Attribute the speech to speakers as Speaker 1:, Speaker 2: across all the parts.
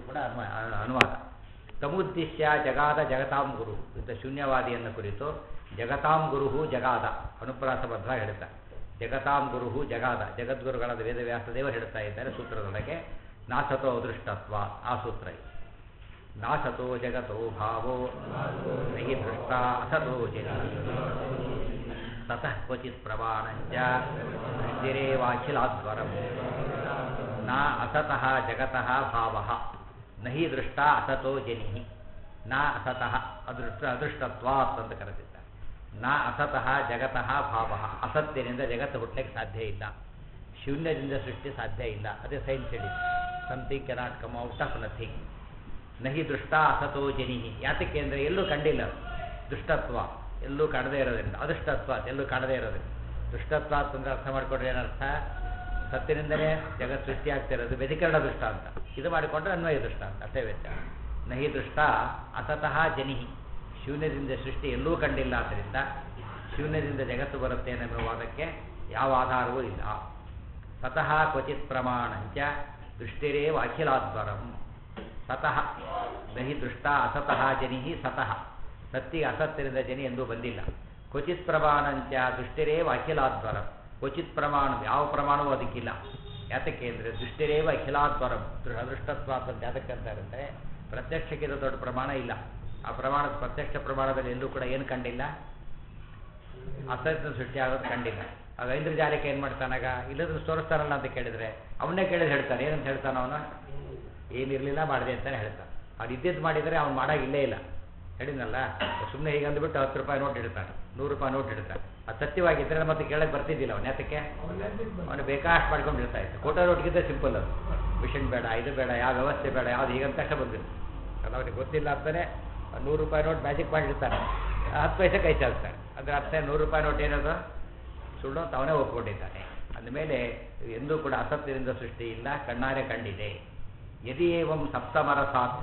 Speaker 1: ಕೂಡ ಅನ್ವ- ಅನು- ಅನುವಾದ ತಮುದ್ದೇಶ್ಯ ಜಗಾದ ಜಗತಾಂ ಗುರು ಇಂಥ ಶೂನ್ಯವಾದಿಯನ್ನು ಕುರಿತು ಜಗತಾಂ ಗುರುಹು ಜಗಾದ ಅನುಪ್ರಾಸ ಭದ್ರ ಹೇಳ್ತಾ ಜಗತಾಂ ಗುರುಹು ಜಗಾದ ಜಗದ್ಗುರುಗಳಾದ ವೇದವ್ಯಾಸ ದೇವರು ಹೇಳ್ತಾ ಇದ್ದಾರೆ ಸೂತ್ರದೊಳಗೆ ನಾಸತೋ ಅದೃಷ್ಟತ್ವ ಆ ಸೂತ್ರ ಇದು ನಾಸತೋ ಜಗತೋ ಭಾವೋ ನಹಿ ದೃಷ್ಟ ಅಸತೋ ಜನ ತತಃ ಕ್ವಚಿತ್ ಪ್ರಮಾಣಂಚ ದೃಷ್ಟಿರೇವಾಖಿಲಾದ್ವರಂ ನ ಅಸತಃ ಜಗತಃ ಭಾವಃ ನಹಿ ದೃಷ್ಟ ಅಸತೋ ಜನಿ ನ ಅಸತಃ ಅದೃಷ್ಟ ಅದೃಷ್ಟತ್ವಾತ್ ಅಂತ ಕರೆದಿದ್ದಾರೆ ನ ಅಸತಃ ಜಗತಃ ಭಾವಃ ಅಸತ್ಯನಿಂದ ಜಗತ್ತು ಹುಟ್ಟಲಿಕ್ಕೆ ಸಾಧ್ಯ ಇಲ್ಲ ಶೂನ್ಯದಿಂದ ಸೃಷ್ಟಿ ಸಾಧ್ಯ ಇಲ್ಲ ಅದೇ ಸೈನ್ಸ್ ಹೇಳಿ something cannot come out of nothing ನಹಿ ದೃಷ್ಟ ಅಸತೋ ಜನಿ ಯಾತಕ್ಕೆ ಅಂದರೆ ಎಲ್ಲೂ ಕಂಡಿಲ್ಲ ಅದು. ದುಷ್ಟತ್ವ ಎಲ್ಲೂ ಕಾಣದೇ ಇರೋದ್ರಿಂದ ಅದೃಷ್ಟತ್ವ ಎಲ್ಲೂ ಕಾಣದೇ ಇರೋದ್ರಿಂದ ದುಷ್ಟತ್ವ ಅಂತಂದ್ರೆ ಅರ್ಥ ಮಾಡಿಕೊಂಡ್ರೆ ಏನರ್ಥ ಸತ್ಯನಿಂದಲೇ ಜಗತ್ ಸೃಷ್ಟಿ ಆಗ್ತಿರೋದು ವ್ಯತಿಕರಣ ದುಷ್ಟ ಅಂತ ಇದು ಮಾಡಿಕೊಂಡ್ರೆ ಅನ್ವಯ ದುಷ್ಟ ಅಂತ ಅಷ್ಟೇ ವ್ಯತ್ಯಾಸ ನಹಿ ದೃಷ್ಟ ಅಸತಃ ಜನಿ ಶೂನ್ಯದಿಂದ ಸೃಷ್ಟಿ ಎಲ್ಲೂ ಕಂಡಿಲ್ಲ ಆದ್ದರಿಂದ ಶೂನ್ಯದಿಂದ ಜಗತ್ತು ಬರುತ್ತೆ ಅನ್ನೋ ವಾದಕ್ಕೆ ಯಾವ ಆಧಾರವೂ ಇಲ್ಲ ಸತಃ ಕ್ವಚಿತ್ ಪ್ರಮಾಣಂಚ ದೃಷ್ಟಿರೇವ ಅಖಿಲಾದ್ವರಂ ಸತಃ ನಹಿ ದೃಷ್ಟ ಅಸತಃ ಜನಿ ಸತಃ ಸತ್ತಿಗೆ ಅಸತ್ಯದಿಂದ ಜನಿ ಎಂದೂ ಬಂದಿಲ್ಲ ಕ್ವಚಿತ್ ಪ್ರಮಾಣಂಚ ದೃಷ್ಟಿರೇವ ಅಖಿಲಾದ್ವರಂ ಕ್ವಚಿತ್ ಪ್ರಮಾಣ ಯಾವ ಪ್ರಮಾಣವೂ ಅದಕ್ಕಿಲ್ಲ ಯಾತಕ್ಕೆ ಅಂದರೆ ದೃಷ್ಟಿರೇವ ಅಖಿಲಾದ್ವರಂ ದೃ- ಅದೃಷ್ಟತ್ವ ಅಂತ ಯಾತಕ್ಕೆ ಅಂತ ಇರುತ್ತೆ ಪ್ರತ್ಯಕ್ಷಕ್ಕಿಂತ ದೊಡ್ಡ ಪ್ರಮಾಣ ಇಲ್ಲ ಆ ಪ್ರಮಾಣ ಪ್ರತ್ಯಕ್ಷ ಪ್ರಮಾಣದಲ್ಲಿ ಎಲ್ಲೂ ಕೂಡ ಏನು ಕಂಡಿಲ್ಲ ಅಸತ್ಯ ಸೃಷ್ಟಿ ಆಗೋದು ಕಂಡಿಲ್ಲ ಆಗ ಐಂದ್ರಜಾಲಿಕ ಏನು ಮಾಡ್ತಾನಾಗ ಇಲ್ಲದ್ರೆ ತೋರಿಸ್ತಾನಲ್ಲ ಅಂತ ಕೇಳಿದ್ರೆ ಅವನ್ನೇ ಕೇಳಿದ್ರೆ ಹೇಳ್ತಾನೆ ಏನಂತ ಹೇಳ್ತಾನ ಅವನು ಏನಿರಲಿಲ್ಲ ಮಾಡಿದೆ ಅಂತಾನೆ ಹೇಳ್ತಾನೆ ಅವ್ನು ಇದ್ದಿದ್ದು ಮಾಡಿದರೆ ಅವ್ನು ಮಾಡಾಗಿಲ್ಲೇ ಇಲ್ಲ ಹೇಳಿದ್ನಲ್ಲ ಸುಮ್ಮನೆ ಹೀಗೆ ಅಂದ್ಬಿಟ್ಟು ಹತ್ತು ರೂಪಾಯಿ ನೋಟ್ ಇಡ್ತಾನೆ ನೂರು ರೂಪಾಯಿ ನೋಟ್ ಇಡ್ತಾನೆ ಅದು ಸತ್ಯವಾಗಿದ್ದರೆ ಮತ್ತೆ ಕೇಳಕ್ಕೆ ಬರ್ತಿದ್ದಿಲ್ಲ ಅವನು ಯಾತಕ್ಕೆ ಅವನು ಬೇಕಾಷ್ಟು ಮಾಡ್ಕೊಂಡು ಇರ್ತಾ ಇತ್ತು ಕೋಟಾ ನೋಟ್ಗಿಂತ ಸಿಂಪಲ್ ಅದು ಮಿಷನ್ ಬೇಡ ಇದು ಬೇಡ ಯಾವ ವ್ಯವಸ್ಥೆ ಬೇಡ ಯಾವ್ದು ಹೀಗಂತ ತಕ್ಷಣ ಬಂದಿತ್ತು ಅದು ಅವನಿಗೆ ಗೊತ್ತಿಲ್ಲ ಅಂತಾನೆ ಆ ನೂರು ರೂಪಾಯಿ ನೋಟ್ ಮ್ಯಾಜಿಕ್ ಮಾಡಿರ್ತಾನೆ ಆ ಹತ್ತು ಪೈಸೆ ಕೈ ಚಾಲ್ತಾನೆ ಅದ್ರ ಅರ್ಥ ನೂರು ರೂಪಾಯಿ ನೋಟ್ ಏನದು ಸುಳ್ಳು ಅಂತ ಅವನೇ ಒಪ್ಕೊಂಡಿದ್ದಾನೆ ಅಂದಮೇಲೆ ಎಂದೂ ಕೂಡ ಅಸತ್ಯದಿಂದ ಸೃಷ್ಟಿ ಇಲ್ಲ ಕಣ್ಣಾರೆ ಕಂಡಿದೆ ಯದಿ ಏವಂ ಸಪ್ತಮರಸಾತ್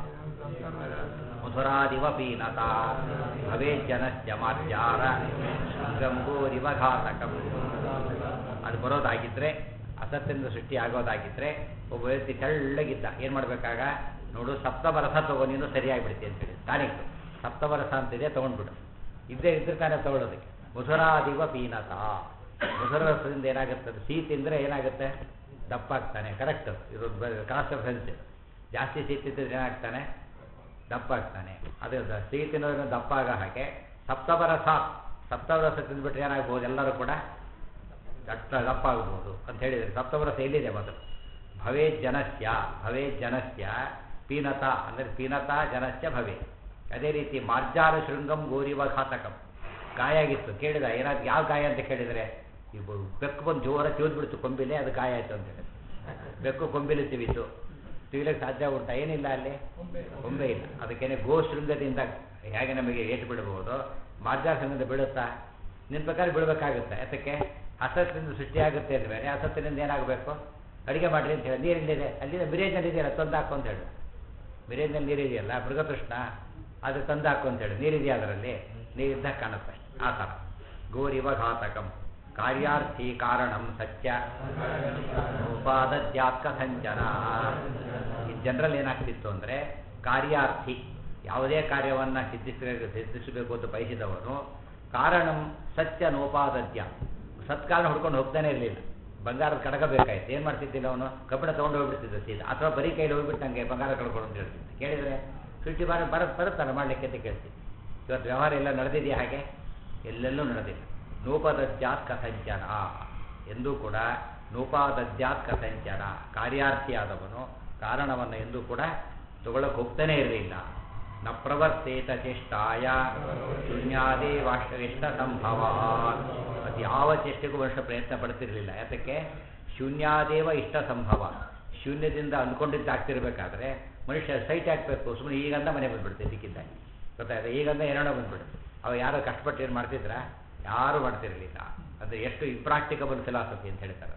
Speaker 1: ಮಧುರಾದಿವ ಪೀನತ ಭವೇ ಜನಸ್ಯ ಮಾರ್ಜಾರ ಗಂಗೋರಿವ ಘಾತಕಂ ಅದು ಬರೋದಾಗಿದ್ರೆ ಅಸತ್ಯದಿಂದ ಸೃಷ್ಟಿ ಆಗೋದಾಗಿದ್ರೆ ಒಬ್ಬ ವ್ಯಕ್ತಿ ತೆಳ್ಳಗಿದ್ದ ಏನು ಮಾಡಬೇಕಾಗ ನೋಡು ಸಪ್ತಮರಸ ತಗೋ ನೀನು ಸರಿಯಾಗಿಬಿಡ್ತಿ ಅಂತೇಳಿ ಟಾನಿಕ್ ಸಪ್ತಮರಸ ಅಂತಿದೆ ತೊಗೊಂಡ್ಬಿಡು ಇದ್ದೇ ಇದ್ರೆ ತಾನೇ ತಗೊಳ್ಳೋದಕ್ಕೆ ಮಧುರಾದಿವ ಪೀನತ ಮಧುರ ರಸದಿಂದ ಏನಾಗುತ್ತೆ ಅದು ಸಿಹಿ ತಿಂದರೆ ಏನಾಗುತ್ತೆ ದಪ್ಪ ಆಗ್ತಾನೆ ಕರೆಕ್ಟ್ ಇದು ಕಾಸ್ಟ್ ಆಫ್ ಹೆಲ್ತ್ ಜಾಸ್ತಿ ಸಿಹಿ ತಿಂತಿದ್ರೆ ಏನಾಗ್ತಾನೆ ದಪ್ಪ ಆಗ್ತಾನೆ ಅದು ದ- ಸಿಹಿ ತಿನ್ನೋದ್ರಿಂದ ದಪ್ಪ ಆಗೋ ಹಾಗೆ ಸಪ್ತಮರಸ ಸಪ್ತಮರಸ ತಿಂದ್ಬಿಟ್ರೆ ಏನಾಗ್ಬೋದು ಎಲ್ಲರೂ ಕೂಡ ದಟ್ಟ ದಪ್ಪ ಆಗ್ಬೋದು ಅಂತ ಹೇಳಿದರೆ ಸಪ್ತಮರಸ ಎಲ್ಲಿದೆ ಮೊದಲು ಭವೇ ಜನಸ್ಯ ಭವೇ ಜನಸ್ಯ ಪೀನತ ಅಂದರೆ ಪೀನತ ಜನಸ್ಯ ಭವೇ ಅದೇ ರೀತಿ ಮಾರ್ಜಾರ ಶೃಂಗಂ ಗೋರಿವ ಘಾತಕಂ ಗಾಯ ಆಗಿತ್ತು ಕೇಳಿದ ಏನಾದ್ರು ಯಾವ ಗಾಯ ಅಂತ ಕೇಳಿದರೆ ಇವು ಬೆಕ್ಕು ಬಂದು ಜೋರ ಬಿಡ್ತು ಕೊಂಬಿಲೆ ಅದು ಗಾಯ ಆಯಿತು ಅಂತ ಹೇಳಿ ಬೆಕ್ಕು ಕೊಂಬಿಲಿ ತಿವಿತು ತಿವಿಲಕ್ಕೆ ಸಾಧ್ಯ ಉಂಟಾ ಏನಿಲ್ಲ ಅಲ್ಲಿ ಕೊಂಬೆ ಇಲ್ಲ ಅದಕ್ಕೇನೆ ಗೋ ಶೃಂಗದಿಂದ ಹೇಗೆ ನಮಗೆ ಏಟು ಬಿಡಬಹುದು ಮಾರ್ಜಾರ ಶೃಂಗದಿಂದ ಬೀಳುತ್ತಾ ನಿನ್ನ ಪ್ರಕಾರ ಬೀಳಬೇಕಾಗುತ್ತೆ ಯಾತಕ್ಕೆ ಅಸತ್ತಿನಿಂದ ಸೃಷ್ಟಿಯಾಗುತ್ತೆ ಅಂದಮೇಲೆ ಅಸತ್ತಿನಿಂದ ಏನಾಗಬೇಕು ಅಡುಗೆ ಮಾಡಿರಿ ಅಂತ ಹೇಳಿ ನೀರಿಲ್ಲಿದೆ ಅಲ್ಲಿದೆ ಮಿರೇಜ್ನಲ್ಲಿ ಇದೆಯಲ್ಲ ತಂದು ಹಾಕು ಅಂತ ಹೇಳಿ ಮಿರೇಜ್ನಲ್ಲಿ ನೀರಿದೆಯಲ್ಲ ಮೃಗತೃಷ್ಣ ಅದು ತಂದು ಹಾಕು ಅಂತ ಹೇಳಿ ನೀರಿದೆಯಾ ಅದರಲ್ಲಿ ನೀರಿದ್ದಾಗ ಕಾಣುತ್ತೆ ಆ ಥರ ಗೋರಿವ ಘಾತಕಂ ಕಾರ್ಯಾರ್ಥಿ ಕಾರಣಂ ಸತ್ಯ ಉಪಾದತ್ಯಾತ್ಕ ಸಂಚನ ಈ ಜನರಲ್ ಏನಾಗ್ತಿತ್ತು ಅಂದರೆ ಕಾರ್ಯಾರ್ಥಿ ಯಾವುದೇ ಕಾರ್ಯವನ್ನು ಸಿದ್ಧಿಸ ಸಿದ್ಧಿಸಬೇಕು ಅಂತ ಬಯಸಿದವನು ಕಾರಣಂ ಸತ್ಯ ನೋಪಾದದ್ಯ ಸತ್ಕಾರಣ ಹುಡ್ಕೊಂಡು ಹೋಗ್ತಾನೆ ಇರಲಿಲ್ಲ ಬಂಗಾರದ ಕಡಗ ಬೇಕಾಯ್ತು ಏನು ಮಾಡ್ತಿದ್ದಿಲ್ಲ ಅವನು ಕಬ್ಬಿಣ ತೊಗೊಂಡು ಹೋಗ್ಬಿಡ್ತಿದ್ದ ಸೀದಾ ಅಥವಾ ಬರೀ ಕೈಲಿ ಹೋಗ್ಬಿಟ್ಟು ನನಗೆ ಬಂಗಾರ ಕಳ್ಕೊಂಡು ಅಂತ ಹೇಳ್ತಿದ್ದೆ ಕೇಳಿದರೆ ಸೃಷ್ಟಿ ಬಾರ ಬರ ಬರುತ್ತಲ್ಲ ಮಾಡಲಿಕ್ಕೆ ಅಂತ ಕೇಳ್ತೀನಿ ಇವತ್ತು ವ್ಯವಹಾರ ಎಲ್ಲ ನಡೆದಿದೆಯಾ ಹಾಗೆ ಎಲ್ಲೆಲ್ಲೂ ನಡೆದಿಲ್ಲ ನೂಪದಜ್ಜಾತ್ ಕಥಂಚನ ಎಂದೂ ಕೂಡ ನೂಪಾದಜ್ಜಾತ್ ಕಥಂಚನ ಕಾರ್ಯಾರ್ಥಿಯಾದವನು ಕಾರಣವನ್ನು ಎಂದೂ ಕೂಡ ತಗೊಳ್ಳಕ್ಕೆ ಹೋಗ್ತಾನೇ ಇರಲಿಲ್ಲ ನ ಪ್ರವರ್ತೇತ ಚೇಷ್ಟಾಯ ಶೂನ್ಯಾದೇ ವಾಷ್ಟವಿಷ್ಟ ಸಂಭವ ಅದು ಯಾವ ಚೇಷ್ಟೆಗೂ ವರ್ಷ ಪ್ರಯತ್ನ ಪಡ್ತಿರಲಿಲ್ಲ ಯಾತಕ್ಕೆ ಶೂನ್ಯಾದೇವ ಇಷ್ಟ ಸಂಭವ ಶೂನ್ಯದಿಂದ ಅಂದ್ಕೊಂಡಿದ್ದು ಆಗ್ತಿರ್ಬೇಕಾದ್ರೆ ಮನುಷ್ಯ ಸೈಟ್ ಹಾಕಬೇಕು ಸುಮ್ಮನೆ ಈಗಂದ ಮನೆ ಬಂದ್ಬಿಡುತ್ತೆ ಸಿಕ್ಕಿದ್ದಾಗಿ ಗೊತ್ತಾಯ್ತು ಈಗಂದ ಏನೇನೋ ಬಂದ್ಬಿಡುತ್ತೆ ಅವ ಯಾರೋ ಕಷ್ಟಪಟ್ಟು ಏನು ಮಾಡ್ತಿದ್ರ ಯಾರೂ ಮಾಡ್ತಿರಲಿಲ್ಲ ಅಂದರೆ ಎಷ್ಟು ಇಂಪ್ರಾಕ್ಟಿಕಬಲ್ ಫಿಲಾಸಫಿ ಅಂತ ಹೇಳ್ತಾರೆ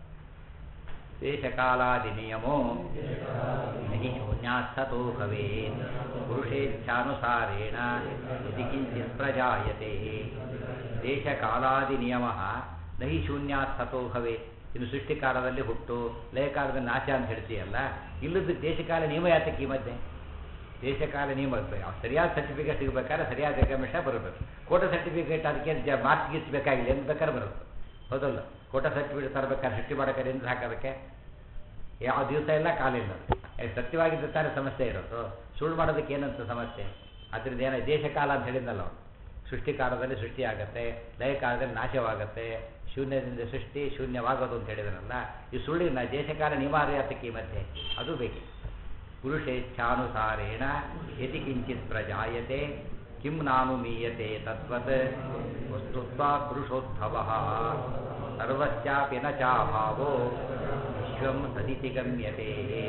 Speaker 1: ದೇಶಕಾಲಾದಿ ನಿಯಮೋ ನಹಿ ಶೂನ್ಯಾತ್ಸತೋ ಭವೇತ್ ಪುರುಷೇಚ್ಛಾನುಸಾರೇಣ ಯದಿ ಕಿಂಚಿತ್ ಪ್ರಜಾಯತೆ ದೇಶಕಾಲಾದಿ ನಿಯಮ ನಹಿ ಶೂನ್ಯಾತ್ಸತೋ ಭವೇತ್ ಇನ್ನು ಸೃಷ್ಟಿಕಾಲದಲ್ಲಿ ಹುಟ್ಟು ಲಯಕಾಲದಲ್ಲಿ ನಾಶ ಅಂತ ಹೇಳ್ತೀಯಲ್ಲ ಇಲ್ಲದ ದೇಶಕಾಲ ನಿಯಮ ಯಾತಕ್ಕೆ ಈ ಮಧ್ಯೆ ದೇಶಕಾಲ ನಿಯಮ ಇರ್ಬೇಕು. ಅವ್ರು ಸರಿಯಾದ ಸರ್ಟಿಫಿಕೇಟ್ ಸಿಗಬೇಕಾದ್ರೆ ಸರಿಯಾದ ರೆಕಮೆಂಡೇಷನ್ ಬರಬೇಕು ಕೋಟ ಸರ್ಟಿಫಿಕೇಟ್ ಅದಕ್ಕೆ ಜ ಮಾರ್ಕ್ಸ್ ಗೀಸ್ ಬೇಕಾಗಿಲ್ಲ ಎಂದು ಬೇಕಾದ್ರೆ ಬರುತ್ತೆ ಹೌದಲ್ಲ ಕೋಟ ಸರ್ಟಿಫಿಕೇಟ್ ತರಬೇಕಾದ್ರೆ ಸೃಷ್ಟಿ ಮಾಡೋಕೆ ಎಂದು ಹಾಕೋದಕ್ಕೆ ಯಾವ ದಿವಸ ಇಲ್ಲ ಕಾಲಿಲ್ಲ ಯಾಕೆ ಸತ್ಯವಾಗಿದ್ದ ತಾನೇ ಸಮಸ್ಯೆ ಇರೋದು ಸುಳ್ಳು ಮಾಡೋದಕ್ಕೆ ಏನಂತ ಸಮಸ್ಯೆ ಅದರಿಂದ ಏನೋ ದೇಶಕಾಲ ಅಂತ ಹೇಳಿದ್ನಲ್ಲ ಅವ್ನು. ಸೃಷ್ಟಿ ಕಾಲದಲ್ಲಿ ಸೃಷ್ಟಿ ಆಗತ್ತೆ ಲಯ ಕಾಲದಲ್ಲಿ ನಾಶವಾಗತ್ತೆ ಶೂನ್ಯದಿಂದ ಸೃಷ್ಟಿ ಶೂನ್ಯವಾಗೋದು ಅಂತ ಹೇಳಿದ್ರಲ್ಲ ಈ ಸುಳ್ಳಿನ ದೇಶಕಾಲ ನಿವಾರ್ಯಾತಕ್ಕೆ ಈ ಮಧ್ಯೆ ಅದು ಬೇಕೇ ಪುರುಷೇಚ್ಛಾನುಸಾರೇಣ ಯತಿ ಕಿಂಚಿತ್ ಪ್ರಜಾಯತೆ ಕಿಂ ನಾನು ಮೀಯತೆ ತದ್ವತ್ ವಸ್ತುತ್ವ ಪುರುಷೋದ್ಭವ ಸರ್ವಸ್ಯಾಪಿ ನ ಚಾಭಾವೋ ವಿಶ್ವಂ ಸದಿತಿ ಗಮ್ಯತೆ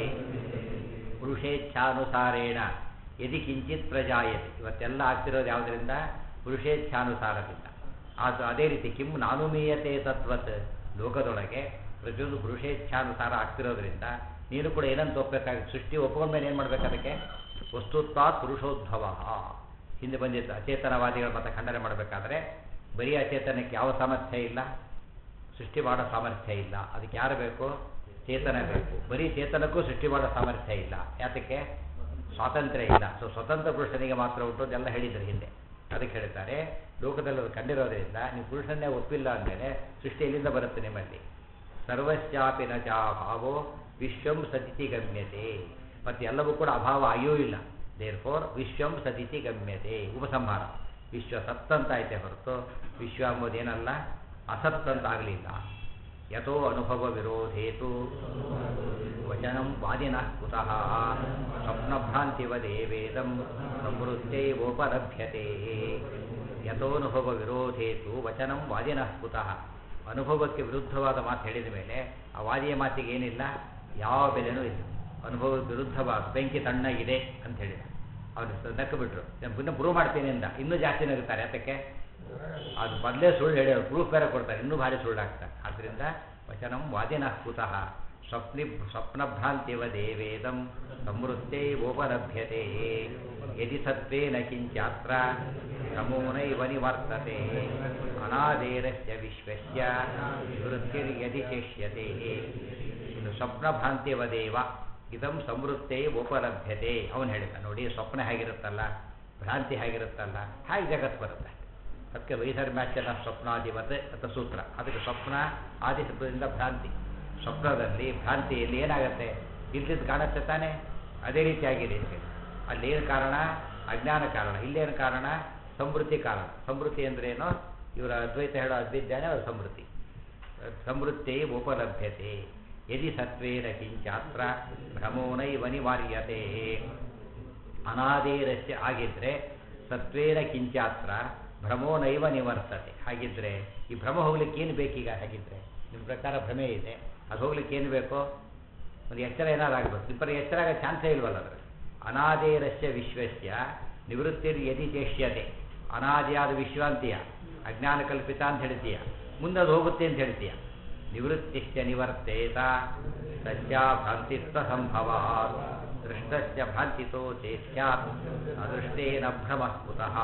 Speaker 1: ಪುರುಷೇಚ್ಛಾನುಸಾರೇಣ ಯದಿ ಕಿಂಚಿತ್ ಪ್ರಜಾಯತೆ ಇವತ್ತೆಲ್ಲ ಆಗ್ತಿರೋದು ಯಾವುದರಿಂದ ಪುರುಷೇಚ್ಛಾನುಸಾರದಿಂದ ಅದು ಅದೇ ರೀತಿ ಕಿಂ ನಾನು ಮೀಯತೆ ತತ್ವತ್ ಲೋಕದೊಳಗೆ ಪ್ರತಿಯೊಂದು ಪುರುಷೇಚ್ಛಾನುಸಾರ ಆಗ್ತಿರೋದ್ರಿಂದ ನೀನು ಕೂಡ ಏನಂತ ಒಪ್ಪಬೇಕಾಗುತ್ತೆ ಸೃಷ್ಟಿ ಒಪ್ಕೊಂಡ ಮೇಲೆ ಏನು ಮಾಡ್ಬೇಕು ಅದಕ್ಕೆ ವಸ್ತುತ್ವ ಪುರುಷೋದ್ಭವ ಹಿಂದೆ ಬಂದಿತ್ತು ಅಚೇತನವಾದಿಗಳ ಮತ ಖಂಡನೆ ಮಾಡಬೇಕಾದ್ರೆ ಬರೀ ಅಚೇತನಕ್ಕೆ ಯಾವ ಸಾಮರ್ಥ್ಯ ಇಲ್ಲ ಸೃಷ್ಟಿ ಮಾಡೋ ಸಾಮರ್ಥ್ಯ ಇಲ್ಲ ಅದಕ್ಕೆ ಯಾರು ಬೇಕು ಚೇತನ ಬೇಕು ಬರೀ ಚೇತನಕ್ಕೂ ಸೃಷ್ಟಿ ಮಾಡೋ ಸಾಮರ್ಥ್ಯ ಇಲ್ಲ ಯಾತಕ್ಕೆ ಸ್ವಾತಂತ್ರ್ಯ ಇಲ್ಲ ಸೊ ಸ್ವತಂತ್ರ ಪುರುಷನಿಗೆ ಮಾತ್ರ ಉಂಟು ಅದೆಲ್ಲ ಹೇಳಿದ್ರು ಹಿಂದೆ ಅದಕ್ಕೆ ಹೇಳ್ತಾರೆ ಲೋಕದಲ್ಲಿ ಅದು ಕಂಡಿರೋದ್ರಿಂದ ನೀವು ಪುರುಷನ್ನೇ ಒಪ್ಪಿಲ್ಲ ಅಂದಮೇಲೆ ಸೃಷ್ಟಿ ಎಲ್ಲಿಂದ ಬರುತ್ತೆ ನಿಮ್ಮಲ್ಲಿ ಸರ್ವಶ್ಚಾಪಿ ನ ಚಾ ಭಾವೋ ವಿಶ್ವಂ ಸತಿಥಿ ಗಮ್ಯತೆ ಮತ್ತು ಎಲ್ಲವೂ ಕೂಡ ಅಭಾವ ಅಯ್ಯೂ ಇಲ್ಲ ದೇರ್ ಫೋರ್ ವಿಶ್ವಂ ಸತಿಥಿ ಗಮ್ಯತೆ ಉಪಸಂಹಾರ ವಿಶ್ವ ಸತ್ತಂತ ಐತೆ ಹೊರತು ವಿಶ್ವ ಎಂಬುದೇನಲ್ಲ ಅಸತ್ತಂತ ಆಗಲಿಲ್ಲ ಯಥೋ ಅನುಭವ ವಿರೋಧೇತು ವಚನಂ ವಾದಿನಃ ಕುತಃ ಸ್ವಪ್ನಭ್ರಾಂತಿವದೇ ವೇದಂ ಸಮೃದ್ಧೈವೋಪಲಭ್ಯತೆ ಯಥೋನುಭವ ವಿರೋಧೇತು ವಚನಂ ವಾದಿನಃ ಕುತಃ ಅನುಭವಕ್ಕೆ ವಿರುದ್ಧವಾದ ಮಾತು ಹೇಳಿದ ಮೇಲೆ ಆ ವಾದಿಯ ಮಾತಿಗೆ ಏನಿಲ್ಲ ಯಾವ ಬೆಲೆನೂ ಇಲ್ಲ ಅನುಭವಕ್ಕೆ ವಿರುದ್ಧವಾದ ಬೆಂಕಿ ತಣ್ಣಗಿದೆ ಅಂತ ಹೇಳಿದ ಅವನು ನಕ್ಕು ಬಿಟ್ರು ನಾನು ಪುನಃ ಪ್ರೂವ್ ಮಾಡ್ತೀನಿ ಅಂದ ಇನ್ನೂ ಜಾಸ್ತಿ ನಗುತ್ತಾರೆ ಅದಕ್ಕೆ ಅದು ಮೊದಲೇ ಸುಳ್ಳು ಹೇಳೋರು ಪ್ರೂಫ್ ಬೇರೆ ಕೊಡ್ತಾರೆ ಇನ್ನೂ ಭಾರಿ ಸುಳ್ಳಾಗ್ತಾರೆ ಆದ್ದರಿಂದ ವಚನಂ ವಾದಿನಃ ಕುತಃ ಸ್ವಪ್ನಿ ಸ್ವಪ್ನಭ್ರಾಂತಿವ ದೇವೇದಂ ಸಮೃದ್ಧೈವೋಪಲಭ್ಯತೆ ಯದಿ ಸತ್ವೇನ ಕಿಂಚಾತ್ರ ನಮೂನೈವ ನಿವರ್ತತೆ ಅನಾದೇರಸ್ಯ ವಿಶ್ವಸ್ಯ ವೃತ್ತಿರ್ಯದಿ ಶೇಷ್ಯತೆ ಇನ್ನು ಸ್ವಪ್ನಭ್ರಾಂತಿವದೇವ ಇದಂ ಸಮೃದ್ಧೇ ಉಪಲಭ್ಯತೆ ಅವನು ಹೇಳಿದ ನೋಡಿ ಸ್ವಪ್ನ ಹೇಗಿರುತ್ತಲ್ಲ ಭ್ರಾಂತಿ ಹೇಗಿರುತ್ತಲ್ಲ ಹಾಗೆ ಜಗತ್ತು ಬರುತ್ತೆ ಅದಕ್ಕೆ ವೈಧರ್ಮ್ಯಾಚನ ಸ್ವಪ್ನಾಧಿಪತೆ ಅಂತ ಸೂತ್ರ ಅದಕ್ಕೆ ಸ್ವಪ್ನ ಆದಿಶಬ್ದದಿಂದ ಭ್ರಾಂತಿ ಸ್ವಪ್ನದಲ್ಲಿ ಭ್ರಾಂತಿಯಲ್ಲಿ ಏನಾಗುತ್ತೆ ಇಲ್ದಿದ್ದು ಕಾಣುತ್ತೆ ತಾನೇ ಅದೇ ರೀತಿ ಆಗಿದೆ ಅಂತ ಹೇಳಿ ಅಲ್ಲಿ ಏನು ಕಾರಣ ಅಜ್ಞಾನ ಕಾರಣ ಇಲ್ಲೇನು ಕಾರಣ ಸಮೃದ್ಧಿ ಕಾರಣ ಸಮೃದ್ಧಿ ಅಂದ್ರೇನು ಇವರ ಅದ್ವೈತ ಹೇಳೋ ಅದ್ವಿಜ್ಞಾನ ಅದು ಸಮೃದ್ಧಿ ಸಮೃದ್ಧಿ ಉಪಲಭ್ಯತೆ ಯದಿ ಸತ್ವೇನ ಕಿಂಚಾತ್ರ ಭ್ರಮೋನೈವ ನಿವಾರ್ಯತೆ ಅನಾದೇರಸ್ಯ ಆಗಿದ್ರೆ ಸತ್ವೇನ ಕಿಂಚಾತ್ರ ಭ್ರಮೋನೈವ ನಿವರ್ತತೆ ಹಾಗಿದ್ರೆ ಈ ಭ್ರಮ ಹೋಗ್ಲಿಕ್ಕೆ ಏನು ಬೇಕೀಗ ಹಾಗಿದ್ರೆ ನಿಮ್ಮ ಪ್ರಕಾರ ಭ್ರಮೆ ಇದೆ ಅದು ಹೋಗ್ಲಿಕ್ಕೆ ಏನು ಬೇಕು ಒಂದು ಎಚ್ಚರ ಏನಾದ್ರು ಆಗಬೇಕು ಇಬ್ಬರು ಎಚ್ಚರ ಆಗೋ ಚಾನ್ಸೇ ಇಲ್ವಲ್ಲ ಅದ್ರ ಅನಾದೇರಸ್ಯ ವಿಶ್ವಸ್ಯ ನಿವೃತ್ತಿರ್ ಯದಿ ಚೇಷ್ಯತೆ ಅನಾದಿಯಾದ ವಿಶ್ವಾಂತಿಯ ಅಜ್ಞಾನ ಕಲ್ಪಿತ ಅಂತ ಹೇಳ್ತೀಯ ಮುಂದೆ ಅದು ಹೋಗುತ್ತೆ ಅಂತ ಹೇಳ್ತೀಯ ನಿವೃತ್ತಿಶ್ಚ ನಿವರ್ತೇತ ಸಸ್ಯ ಭ್ರಾಂತಿತ್ವ ಸಂಭವ ದೃಷ್ಟಸ್ಯ ಭ್ರಾಂತಿತೋ ಚೇಷ್ಯಾತ್ ಅದೃಷ್ಟೇನ ಭ್ರಮ ಕುತಃ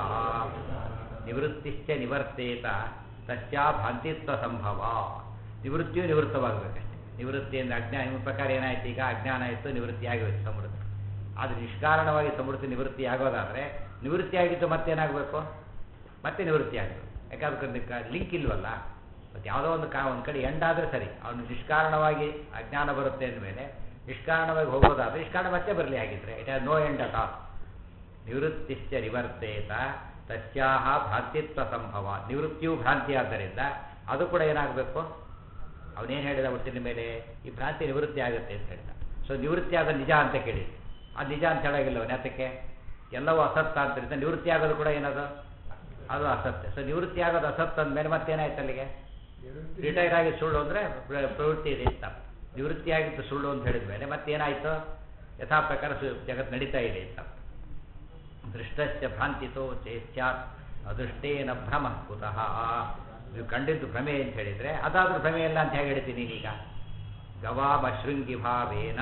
Speaker 1: ನಿವೃತ್ತಿಶ್ಚ ನಿವರ್ತೇತ ತಸ್ಯ ಭ್ರಾಂತಿತ್ವ ಸಂಭವ ನಿವೃತ್ತಿಯು ನಿವೃತ್ತವಾಗಬೇಕಷ್ಟೆ ನಿವೃತ್ತಿ ಅಂದರೆ ಅಜ್ಞಾನ ನಿಮ್ಮ ಪ್ರಕಾರ ಏನಾಯ್ತು ಈಗ ಅಜ್ಞಾನ ಆಯಿತು ನಿವೃತ್ತಿ ಆಗೋಯ್ತು ಸಮೃದ್ಧಿ ಆದರೆ ನಿಷ್ಕಾರಣವಾಗಿ ಸಮೃದ್ಧಿ ನಿವೃತ್ತಿ ಆಗೋದಾದರೆ ನಿವೃತ್ತಿ ಆಗಿದ್ದು ಮತ್ತೇನಾಗಬೇಕು ಮತ್ತೆ ನಿವೃತ್ತಿ ಆಗಬೇಕು ಯಾಕಂದ್ರೆ ಅದಕ್ಕೆ ಲಿಂಕ್ ಇಲ್ವಲ್ಲ ಮತ್ತು ಯಾವುದೋ ಒಂದು ಕಾ ಒಂದು ಕಡೆ ಎಂಡಾದರೆ ಸರಿ ಅವನು ನಿಷ್ಕಾರಣವಾಗಿ ಅಜ್ಞಾನ ಬರುತ್ತೆ ಅಂದಮೇಲೆ ನಿಷ್ಕಾರಣವಾಗಿ ಹೋಗೋದಾದರೆ ನಿಷ್ಕಾರಣ ಮತ್ತೆ ಬರಲಿ ಆಗಿದ್ರೆ it has no end at all ನಿವೃತ್ತಿಶ್ಚ ನಿವರ್ತೇತ ತಸ್ಯಾಹ ಭ್ರಾಂತಿತ್ವ ಸಂಭವ ನಿವೃತ್ತಿಯು ಭ್ರಾಂತಿ ಆದ್ದರಿಂದ ಅದು ಕೂಡ ಏನಾಗಬೇಕು ಅವನೇನು ಹೇಳಿದ ಒಟ್ಟಿನ ಮೇಲೆ ಈ ಭ್ರಾಂತಿ ನಿವೃತ್ತಿ ಆಗುತ್ತೆ ಅಂತ ಹೇಳಿದ ಸೊ ನಿವೃತ್ತಿ ಆದ ನಿಜ ಅಂತ ಕೇಳಿ ಅದು ನಿಜ ಅಂತ ಹೇಳಾಗಿಲ್ಲ ಅವನು ಯಾತಕ್ಕೆ ಎಲ್ಲವೂ ಅಸತ್ತ ಅಂತರಿಂದ ನಿವೃತ್ತಿ ಆಗೋದು ಕೂಡ ಏನದು ಅದು ಅಸತ್ಯ ಸೊ ನಿವೃತ್ತಿ ಆಗೋದು ಅಸತ್ ಅಂದಮೇಲೆ ಮತ್ತೇನಾಯ್ತು ಅಲ್ಲಿಗೆ ರಿಟೈರ್ ಆಗಿ ಸುಳ್ಳು ಅಂದರೆ ಪ್ರವೃತ್ತಿ ಇದೆ ಅಂತ ನಿವೃತ್ತಿ ಆಗಿದ್ದು ಸುಳ್ಳು ಅಂತ ಹೇಳಿದ ಮೇಲೆ ಮತ್ತೇನಾಯಿತು ಯಥಾ ಪ್ರಕಾರ ಸು ಜಗತ್ತು ನಡೀತಾ ಇದೆ ಅಂತ ದೃಷ್ಟಸ್ಯ ಭ್ರಾಂತಿತೋ ಚೇತ್ಯಾತ್ ಅದೃಷ್ಟೇನ ಭ್ರಮ ಕುತಃ ನೀವು ಕಂಡಿದ್ದು ಭ್ರಮೆ ಅಂತ ಹೇಳಿದರೆ ಅದಾದ್ರೂ ಭ್ರಮೆ ಇಲ್ಲ ಅಂತ ಹೇಗೆ ಹೇಳ್ತೀನಿ ಈಗ ಗವಾಮ ಶೃಂಗಿ ಭಾವೇನ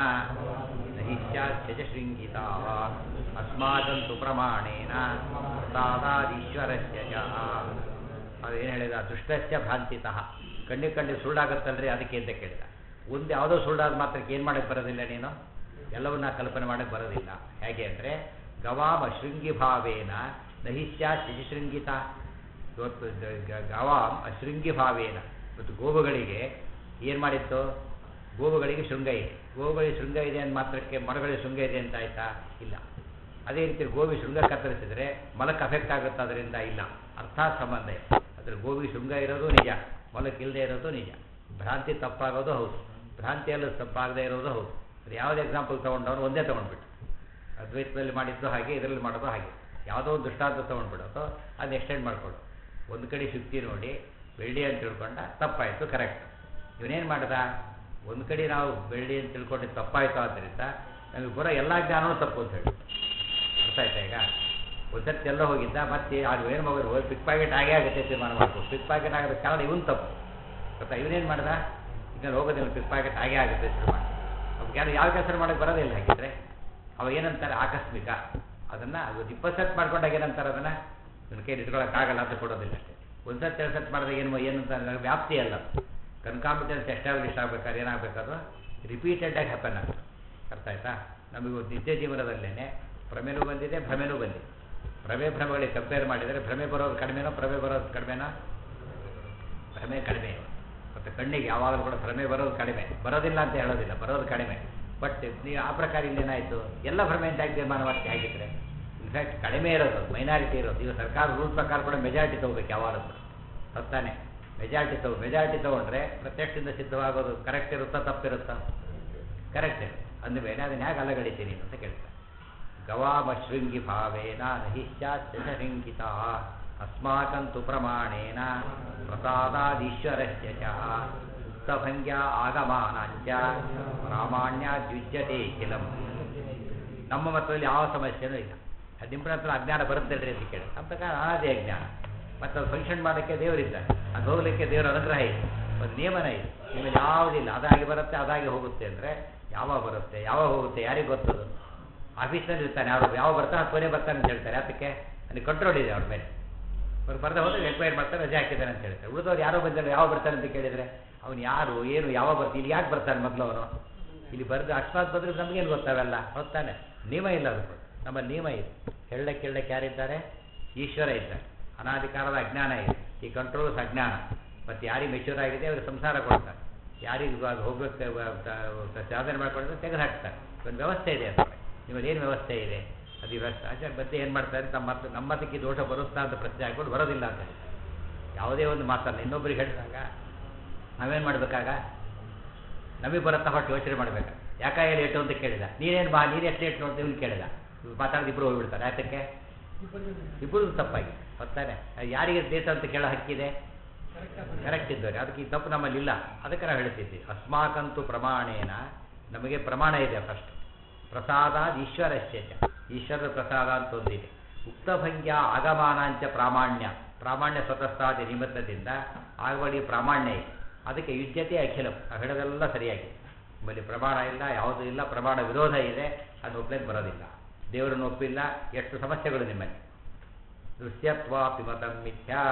Speaker 1: ನಹಿಷ್ಯಾಚ್ಯಜ ಶೃಂಗಿತ ಅಸ್ಮಾಕಂತು ಪ್ರಮಾಣೇನ ತಾದಾದೀಶ್ವರಸ್ಯ ಚ ಅದೇನು ಹೇಳಿದ ದುಷ್ಟಸ್ಯ ಭ್ರಾಂತಿತಃ ಕಣ್ಣಿ ಕಣ್ಣಿ ಸುಳ್ಳಾಗತ್ತಲ್ರಿ ಅದಕ್ಕೆ ಅಂತ ಕೇಳಿದ ಒಂದು ಯಾವುದೋ ಸುಳ್ಳಾದ ಮಾತ್ರಕ್ಕೆ ಏನು ಮಾಡಕ್ಕೆ ಬರೋದಿಲ್ಲ ನೀನು ಎಲ್ಲವನ್ನ ಕಲ್ಪನೆ ಮಾಡಕ್ಕೆ ಬರೋದಿಲ್ಲ ಹೇಗೆ ಅಂದರೆ ಗವಾಮ ಶೃಂಗಿ ಭಾವೇನ ನಹಿಷ್ಯಾ ಶಶಿಶೃಂಗಿತ ಇವತ್ತು ಗ- ಗ- ಗವಾಂ ಅಶೃಂಗಿ ಭಾವೇನ ಇವತ್ತು ಗೋವುಗಳಿಗೆ ಏನು ಮಾಡಿತ್ತು ಗೋವುಗಳಿಗೆ ಶೃಂಗ ಇದೆ ಗೋವುಗಳಿಗೆ ಶೃಂಗ ಇದೆ ಅಂತ ಮಾತ್ರಕ್ಕೆ ಮರಗಳಿಗೆ ಶೃಂಗ ಇದೆ ಅಂತ ಆಯ್ತಾ ಇಲ್ಲ ಅದೇ ರೀತಿ ಗೋವಿ ಶೃಂಗ ಕತ್ತರಿಸಿದ್ರೆ ಮಲಕ್ಕೆ ಅಫೆಕ್ಟ್ ಆಗುತ್ತೆ ಅದರಿಂದ ಇಲ್ಲ ಅರ್ಥಾತ್ ಸಂಬಂಧ ಇದೆ ಅದ್ರ ಗೋವಿ ಶೃಂಗ ಇರೋದು ನಿಜ ಮಲಕ್ಕೆ ಇಲ್ಲದೆ ಇರೋದು ನಿಜ ಭ್ರಾಂತಿ ತಪ್ಪಾಗೋದು ಹೌದು ಭ್ರಾಂತಿಯಲ್ಲೂ ತಪ್ಪಾಗದೇ ಇರೋದು ಹೌದು ಅದು ಯಾವುದೇ ಎಕ್ಸಾಂಪಲ್ ತೊಗೊಂಡವನು ಒಂದೇ ತೊಗೊಂಡ್ಬಿಟ್ಟು ಅದ್ವೈತದಲ್ಲಿ ಮಾಡಿದ್ದು ಹಾಗೆ ಇದರಲ್ಲಿ ಮಾಡೋದು ಹಾಗೆ ಯಾವುದೋ ಒಂದು ದೃಷ್ಟಾಂತ ತೊಗೊಂಡ್ಬಿಡು ಅಥವಾ ಅದನ್ನ ಎಕ್ಸ್ಟೆಂಡ್ ಮಾಡ್ಕೊಡು ಒಂದು ಕಡೆ ಶುಕ್ತಿ ನೋಡಿ ಬೆಳ್ಳಿ ಅಂತ ತಿಳ್ಕೊಂಡ ತಪ್ಪಾಯಿತು ಕರೆಕ್ಟ್ ಇವನೇನು ಮಾಡ್ದ ಒಂದು ಕಡೆ ನಾವು ಬೆಳ್ಳಿ ಅಂತ ತಿಳ್ಕೊಂಡಿದ್ದು ತಪ್ಪಾಯಿತು ಆದ್ದರಿಂದ ನಮಗೆ ಬರೋ ಎಲ್ಲ ಜ್ಞಾನವೂ ತಪ್ಪು ಅಂತ ಹೇಳಿ ಅರ್ಥ ಆಯ್ತಾ ಈಗ ಒಂದ್ಸರ್ತಿ ಎಲ್ಲ ಹೋಗಿದ್ದ ಮತ್ತೆ ಅದು ಏನು ಮಗು ಹೋಗಿ ಪಿಕ್ ಪ್ಯಾಕೆಟ್ ಆಗೇ ಆಗುತ್ತೆ ತೀರ್ಮಾನ ಮಾಡ್ಕೊ ಪಿಕ್ ಪ್ಯಾಕೆಟ್ ಆಗೋದ ಕಾರಣ ಇವನು ತಪ್ಪು ಗೊತ್ತಾ ಇವನೇನು ಮಾಡ್ದ ಈಗ ಹೋಗೋದಿಲ್ಲ ಪಿಕ್ ಪ್ಯಾಕೆಟ್ ಆಗೇ ಆಗುತ್ತೆ ಶುರು ಅವ್ರಿಗೆ ಯಾರು ಯಾವ ಕೆಲಸ ಮಾಡೋಕ್ಕೆ ಬರೋದಿಲ್ಲ ಹಾಗಿದ್ರೆ ಅವಾಗ ಏನಂತಾರೆ ಆಕಸ್ಮಿಕ ಅದನ್ನು ಅದು ಇಪ್ಪತ್ತು ಸೆಟ್ ಮಾಡ್ಕೊಂಡಾಗ ಏನಂತಾರೆ ಅದನ್ನು ನನ್ನ ಕೈಲಿ ಇಟ್ಕೊಳ್ಳೋಕ್ಕಾಗಲ್ಲ ಅಂತ ಕೊಡೋದಿಲ್ಲ ಅಷ್ಟೇ ಒಂದು ಸತಿ ಎರಡು ಸತಿ ಮಾಡಿದಾಗ ಏನು ಏನಂತ ನನಗೆ ವ್ಯಾಪ್ತಿ ಅಲ್ಲ ಕನ್ಕಾಂಪಿಟೆನ್ಸ್ ಎಸ್ಟಾಬ್ಲಿಷ್ ಆಗಬೇಕಾದ್ರೆ ಏನಾಗಬೇಕದು ರಿಪೀಟೆಡಾಗಿ ಹ್ಯಾಪನ್ ಆಗುತ್ತೆ ಅರ್ಥ ಆಯ್ತಾ ನಮಗೆ ಇವತ್ತು ನಿತ್ಯ ಜೀವನದಲ್ಲೇ ಭ್ರಮೆನೂ ಬಂದಿದೆ ಭ್ರಮೆನೂ ಬಂದಿದೆ ಭ್ರಮೆ ಭ್ರಮೆಗಳಿಗೆ ಕಂಪೇರ್ ಮಾಡಿದರೆ ಭ್ರಮೆ ಬರೋದು ಕಡಿಮೆನೋ ಭ್ರಮೆ ಬರೋದು ಕಡಿಮೆನೋ ಭ್ರಮೆ ಕಡಿಮೆ ಮತ್ತು ಕಣ್ಣಿಗೆ ಯಾವಾಗಲೂ ಕೂಡ ಭ್ರಮೆ ಬರೋದು ಕಡಿಮೆ ಬರೋದಿಲ್ಲ ಅಂತ ಹೇಳೋದಿಲ್ಲ ಬರೋದು ಕಡಿಮೆ ಬಟ್ ನೀವು ಆ ಪ್ರಕಾರ ಇಲ್ಲೇನಾಯಿತು ಎಲ್ಲ ಭ್ರಮೆ ಅಂತ ಯಾಕೆ ತೀರ್ಮಾನ ಮಾಡ್ತೀವಿ ಹಾಗಿದ್ರೆ ಇನ್ಫ್ಯಾಕ್ಟ್ ಕಡಿಮೆ ಇರೋದು ಮೈನಾರಿಟಿ ಇರೋದು ಈಗ ಸರ್ಕಾರ ರೂಲ್ ಪ್ರಕಾರ ಕೂಡ ಮೆಜಾರಿಟಿ ತೊಗೋಬೇಕು ಯಾವಾಗಲೂ ಕೂಡ ಹೊತ್ತಾನೆ ಮೆಜಾರಿಟಿ ತಗೋ ಮೆಜಾರಿಟಿ ತೊಗೊಂಡ್ರೆ ಪ್ರತ್ಯಕ್ಷದಿಂದ ಸಿದ್ಧವಾಗೋದು ಕರೆಕ್ಟ್ ಇರುತ್ತಾ ತಪ್ಪಿರುತ್ತಾ ಕರೆಕ್ಟ್ ಅಂದಮೇಲೆ ಅದನ್ನ ಹೇಗೆ ಅಲಗಡಿತೀನಿ ಅಂತ ಕೇಳ್ತಾರೆ ಗವಾಮ ಶೃಂಗಿ ಭಾವೇನ ನಹಿಶ್ಚಾಶೃಂಗಿತ ಅಸ್ಮಾಕಂತು ಪ್ರಮಾಣೇನ ಪ್ರಸಾದಾದೀಶ್ವರಸ್ಯ ಚ ಉಕ್ತಭಂಗ್ಯ ಆಗಮಾನಾಂಚ ಪ್ರಾಮಾಣ್ಯಾದ್ಯುಜ್ಯತೆ ಕಿಲಂ ನಮ್ಮ ಮತದಲ್ಲಿ ಯಾವ ಸಮಸ್ಯೆನೂ ಇಲ್ಲ ಅದು ನಿಮ್ಮ ಹತ್ರ ಅಜ್ಞಾನ ಬರುತ್ತಲ್ರಿ ಅಂತ ಕೇಳಿ ನಮ್ಮ ಪ್ರಕಾರ ಅನಾದಿ ಅಜ್ಞಾನ ಮತ್ತು ಅದು ಫಂಕ್ಷನ್ ಮಾಡೋಕ್ಕೆ ದೇವರಿದ್ದಾರೆ ಅದು ಹೋಗಲಿಕ್ಕೆ ದೇವರ ಅನುಗ್ರಹ ಇದೆ ಒಂದು ನಿಯಮನ ಇದೆ ನಿಮಗೆ ಯಾವುದಿಲ್ಲ ಅದಾಗಿ ಬರುತ್ತೆ ಅದಾಗಿ ಹೋಗುತ್ತೆ ಅಂದರೆ ಯಾವಾಗ ಬರುತ್ತೆ ಯಾವಾಗ ಹೋಗುತ್ತೆ ಯಾರಿಗೆ ಗೊತ್ತದು ಆಫೀಸ್ನಲ್ಲಿ ಇರ್ತಾನೆ ಯಾರು ಯಾವ ಬರ್ತಾನೆ ಕೊನೆ ಬರ್ತಾನೆ ಅಂತ ಹೇಳ್ತಾರೆ ಅದಕ್ಕೆ ಅಲ್ಲಿ ಕಂಟ್ರೋಲ್ ಇದೆ ಅವ್ರ ಮೇಲೆ ಅವ್ರು ಬರ್ದೆ ಹೋದ್ರೆ ಎಕ್ವೈರ್ ಮಾಡ್ತಾರೆ ರಜೆ ಹಾಕಿದ್ದಾನೆ ಅಂತ ಹೇಳ್ತಾರೆ ಉಳಿದವ್ರು ಯಾರೋ ಬಂದಿಲ್ಲ ಯಾವ ಬರ್ತಾನೆ ಅಂತ ಕೇಳಿದರೆ ಅವನು ಯಾರು ಏನು ಯಾವಾಗ ಬರ್ತೀನಿ ಇಲ್ಲಿ ಯಾಕೆ ಬರ್ತಾನೆ ಮೊದಲು ಅವನು ಇಲ್ಲಿ ಬರೆದು ಅಕಸ್ಮಾತ್ ಬಂದರೆ ನಮಗೇನು ಗೊತ್ತಾಗಲ್ಲ ಹೊತ್ತಾನೆ ನಿಯಮ ಇಲ್ಲ ಅದಕ್ಕೆ ನಮ್ಮಲ್ಲಿ ನಿಯಮ ಇದೆ ಹೇಳಕ್ಕೆ ಹೇಳಕ್ಕೆ ಯಾರಿದ್ದಾರೆ ಈಶ್ವರ ಇದ್ದಾರೆ ಅನಾಧಿಕಾರದ ಅಜ್ಞಾನ ಇದೆ ಈ ಕಂಟ್ರೋಲ್ಸ್ ಅಜ್ಞಾನ ಮತ್ತು ಯಾರಿಗೆ ಮೆಚ್ಯೂರ್ ಆಗಿದೆ ಅವ್ರಿಗೆ ಸಂಸಾರ ಕೊಡ್ತಾರೆ ಯಾರಿಗೆ ಇವಾಗ ಹೋಗ್ಬೇಕು ಸಾಧನೆ ಮಾಡ್ಕೊಂಡ್ರೆ ತೆಗೆದು ಹಾಕ್ತಾರೆ ಒಂದು ವ್ಯವಸ್ಥೆ ಇದೆ ಅಂತ ನಿಮ್ಮಲ್ಲಿ ಏನು ವ್ಯವಸ್ಥೆ ಇದೆ ಅದು ಈ ವ್ಯವಸ್ಥೆ ಆಚಾರ ಮತ್ತೆ ಏನು ಮಾಡ್ತಾರೆ ತಮ್ಮ ಮತ ನಮ್ಮ ಮತಕ್ಕೆ ಈ ದೋಷ ಬರುತ್ತಾ ಅಂತ ಪ್ರಶ್ನೆ ಹಾಕ್ಕೊಂಡು ಬರೋದಿಲ್ಲ ಅಂತ ಯಾವುದೇ ಒಂದು ಮಾತಲ್ಲ ಇನ್ನೊಬ್ಬರಿಗೆ ಹೇಳಿದಾಗ ನಾವೇನು ಮಾಡಬೇಕಾಗ ನಮಗೆ ಬರುತ್ತಾ ಹೊಟ್ಟು ಯೋಚನೆ ಮಾಡಬೇಕು ಯಾಕ ಹೇಳಿ ಏಟು ಅಂತ ಕೇಳಿದ ನೀನೇನು ಬಾ ನೀನು ಎಷ್ಟು ಏಟು ಅಂತ ಇವ್ನು ಕೇಳಿದ ಮಾತಾಡಿದ ಇಬ್ಬರು ಹೋಗ್ಬಿಡ್ತಾರೆ ಯಾತಕ್ಕೆ ಇಬ್ಬರು ತಪ್ಪಾಗಿ ಗೊತ್ತಾನೆ ಯಾರಿಗೆ ದೇಶ ಅಂತ ಕೇಳೋ ಹಕ್ಕಿದೆ ಕರೆಕ್ಟ್ ಇದ್ದವ್ರೆ ಅದಕ್ಕೆ ಈ ತಪ್ಪು ನಮ್ಮಲ್ಲಿ ಇಲ್ಲ ಅದಕ್ಕೆ ನಾವು ಹೇಳ್ತಿದ್ವಿ ಅಸ್ಮಾಕಂತೂ ಪ್ರಮಾಣೇನ ನಮಗೆ ಪ್ರಮಾಣ ಇದೆ ಫಸ್ಟ್ ಪ್ರಸಾದ ಈಶ್ವರಸ್ಯ ಚ ಈಶ್ವರ ಪ್ರಸಾದ ಅಂತ ಒಂದಿದೆ ಉಕ್ತಭಂಗ್ಯ ಆಗಮಾನಾಂಚ ಪ್ರಾಮಾಣ್ಯ ಪ್ರಾಮಾಣ್ಯ ಸ್ವತಃಸ್ಥಾದಿ ನಿಮಿತ್ತದಿಂದ ಆಗಬಡಿ ಪ್ರಾಮಾಣ್ಯ ಇದೆ ಅದಕ್ಕೆ ಯುಜ್ಯತೆ ಅಖಿಲಂ ನಾವು ಹೇಳೋದೆಲ್ಲ ಸರಿಯಾಗಿ ನಿಮ್ಮಲ್ಲಿ ಪ್ರಮಾಣ ಇಲ್ಲ ಯಾವುದೂ ಇಲ್ಲ ಪ್ರಮಾಣ ವಿರೋಧ ಇದೆ ಅದು ಒಪ್ಲಿಕ್ಕೆ ಬರೋದಿಲ್ಲ ದೇವರನ್ನು ಒಪ್ಪಿಲ್ಲ ಎಷ್ಟು ಸಮಸ್ಯೆಗಳು ನಿಮ್ಮಲ್ಲಿ ದೃಶ್ಯತ್ವಾಪಿ ಮತಂ ಮಿಥ್ಯಾ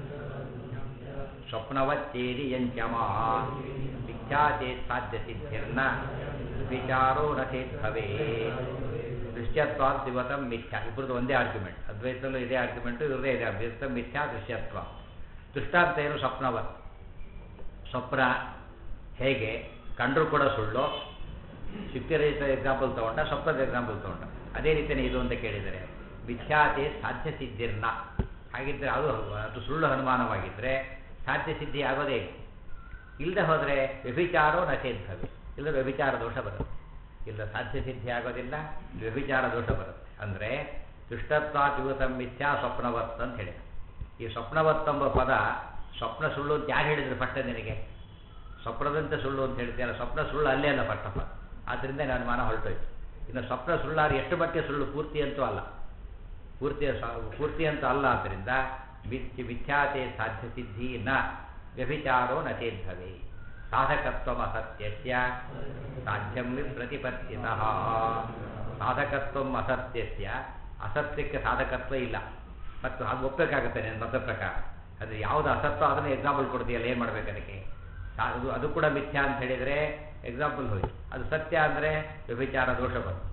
Speaker 1: ಸ್ವಪ್ನವಚ್ಚೇರಿ ಯಂಚಮಾ ಮಿಥ್ಯಾ ಚೇತ್ ಸಾಧ್ಯ ಸಿದ್ಧಿರ್ನ ವಿಚಾರೋ ನ ಚೇತ್ ಭವೇ ದೃಶ್ಯತ್ವ ದಿವತಂ ಮಿಥ್ಯಾ ಇಬ್ಬರದ್ದು ಒಂದೇ ಆರ್ಗ್ಯುಮೆಂಟ್ ಅದ್ವೈತದಲ್ಲೂ ಇದೇ ಆರ್ಗ್ಯುಮೆಂಟು ಇವ್ರದೇ ಇದೆ ಅದ್ವೈತ ಮಿಥ್ಯಾ ದೃಶ್ಯತ್ವ ದೃಷ್ಟಾಂತ ಏನು ಸ್ವಪ್ನವತ್ ಸ್ವಪ್ನ ಹೇಗೆ ಕಂಡ್ರು ಕೂಡ ಸುಳ್ಳು ಶುಕ್ತಿರಹಿತ ಎಕ್ಸಾಂಪಲ್ ತಗೊಂಡ ಸ್ವಪ್ನದ ಎಕ್ಸಾಂಪಲ್ ತಗೊಂಡ ಅದೇ ರೀತಿಯೇ ಇದು ಅಂತ ಕೇಳಿದರೆ ಮಿಥ್ಯಾತೆ ಸಾಧ್ಯ ಸಿದ್ಧಿರ್ನ ಹಾಗಿದ್ದರೆ ಅದು ಅದು ಸುಳ್ಳು ಅನುಮಾನವಾಗಿದ್ದರೆ ಸಾಧ್ಯ ಸಿದ್ಧಿ ಆಗೋದೇ ಇಲ್ಲ ಇಲ್ಲದೆ ಹೋದರೆ ವ್ಯಭಿಚಾರೋ ನಚೇದ್ಭವಿ ಇಲ್ಲ ವ್ಯಭಿಚಾರ ದೋಷ ಬರುತ್ತೆ ಇಲ್ಲ ಸಾಧ್ಯ ಸಿದ್ಧಿ ಆಗೋದಿಲ್ಲ ವ್ಯಭಿಚಾರ ದೋಷ ಬರುತ್ತೆ ಅಂದರೆ ದುಷ್ಟತ್ವಾತಿವತಂ ಮಿಥ್ಯಾ ಸ್ವಪ್ನವತ್ ಅಂತ ಹೇಳಿದ ಈ ಸ್ವಪ್ನವತ್ ಎಂಬ ಪದ ಸ್ವಪ್ನ ಸುಳ್ಳು ಅಂತ ಯಾರು ಹೇಳಿದ್ರು ಫಸ್ಟ್ ನಿನಗೆ ಸ್ವಪ್ನದಂತೆ ಸುಳ್ಳು ಅಂತ ಹೇಳ್ತೀಯಲ್ಲ ಸ್ವಪ್ನ ಸುಳ್ಳು ಅಲ್ಲೇ ಅಲ್ಲ ಫಸ್ಟ್ ಆಫ್ ಆಲ್ ಆದ್ದರಿಂದ ನನ್ನ ಮಾನ ಹೊರಟೋಯ್ತು ಇನ್ನು ಸ್ವಪ್ನ ಸುಳ್ಳಾರು ಎಷ್ಟು ಮಟ್ಟಿಗೆ ಸುಳ್ಳು ಪೂರ್ತಿ ಅಂತೂ ಅಲ್ಲ ಪೂರ್ತಿ ಪೂರ್ತಿ ಅಂತೂ ಅಲ್ಲ ಆದ್ದರಿಂದ ಮಿಥ್ಯ ಮಿಥ್ಯಾತೆ ಸಾಧ್ಯ ಸಿದ್ಧಿ ನ ವ್ಯಭಿಚಾರೋ ನ ಚೇದ್ಭವೆ ಸಾಧಕತ್ವ ಅಸತ್ಯಸ್ಯ ಸಾಧ್ಯಂ ಪ್ರತಿಪತ್ತಿತಃ ಸಾಧಕತ್ವ ಅಸತ್ಯಸ್ಯ ಅಸತ್ಯಕ್ಕೆ ಸಾಧಕತ್ವ ಇಲ್ಲ ಮತ್ತು ಹಾಗೆ ಒಪ್ಪಬೇಕಾಗುತ್ತೆ ನನ್ನ ಮತ ಪ್ರಕಾರ ಅದು ಯಾವುದು ಅಸತ್ವ ಅದನ್ನು ಎಕ್ಸಾಂಪಲ್ ಕೊಡ್ತೀಯಲ್ಲ ಏನು ಮಾಡ್ಬೇಕು ಅದಕ್ಕೆ ಅದು ಅದು ಕೂಡ ಮಿಥ್ಯಾ ಅಂತ ಹೇಳಿದರೆ ಎಕ್ಸಾಂಪಲ್ ಹೋಯ್ತು ಅದು ಸತ್ಯ ಅಂದರೆ ವ್ಯಭಿಚಾರ ದೋಷ ಬಂತು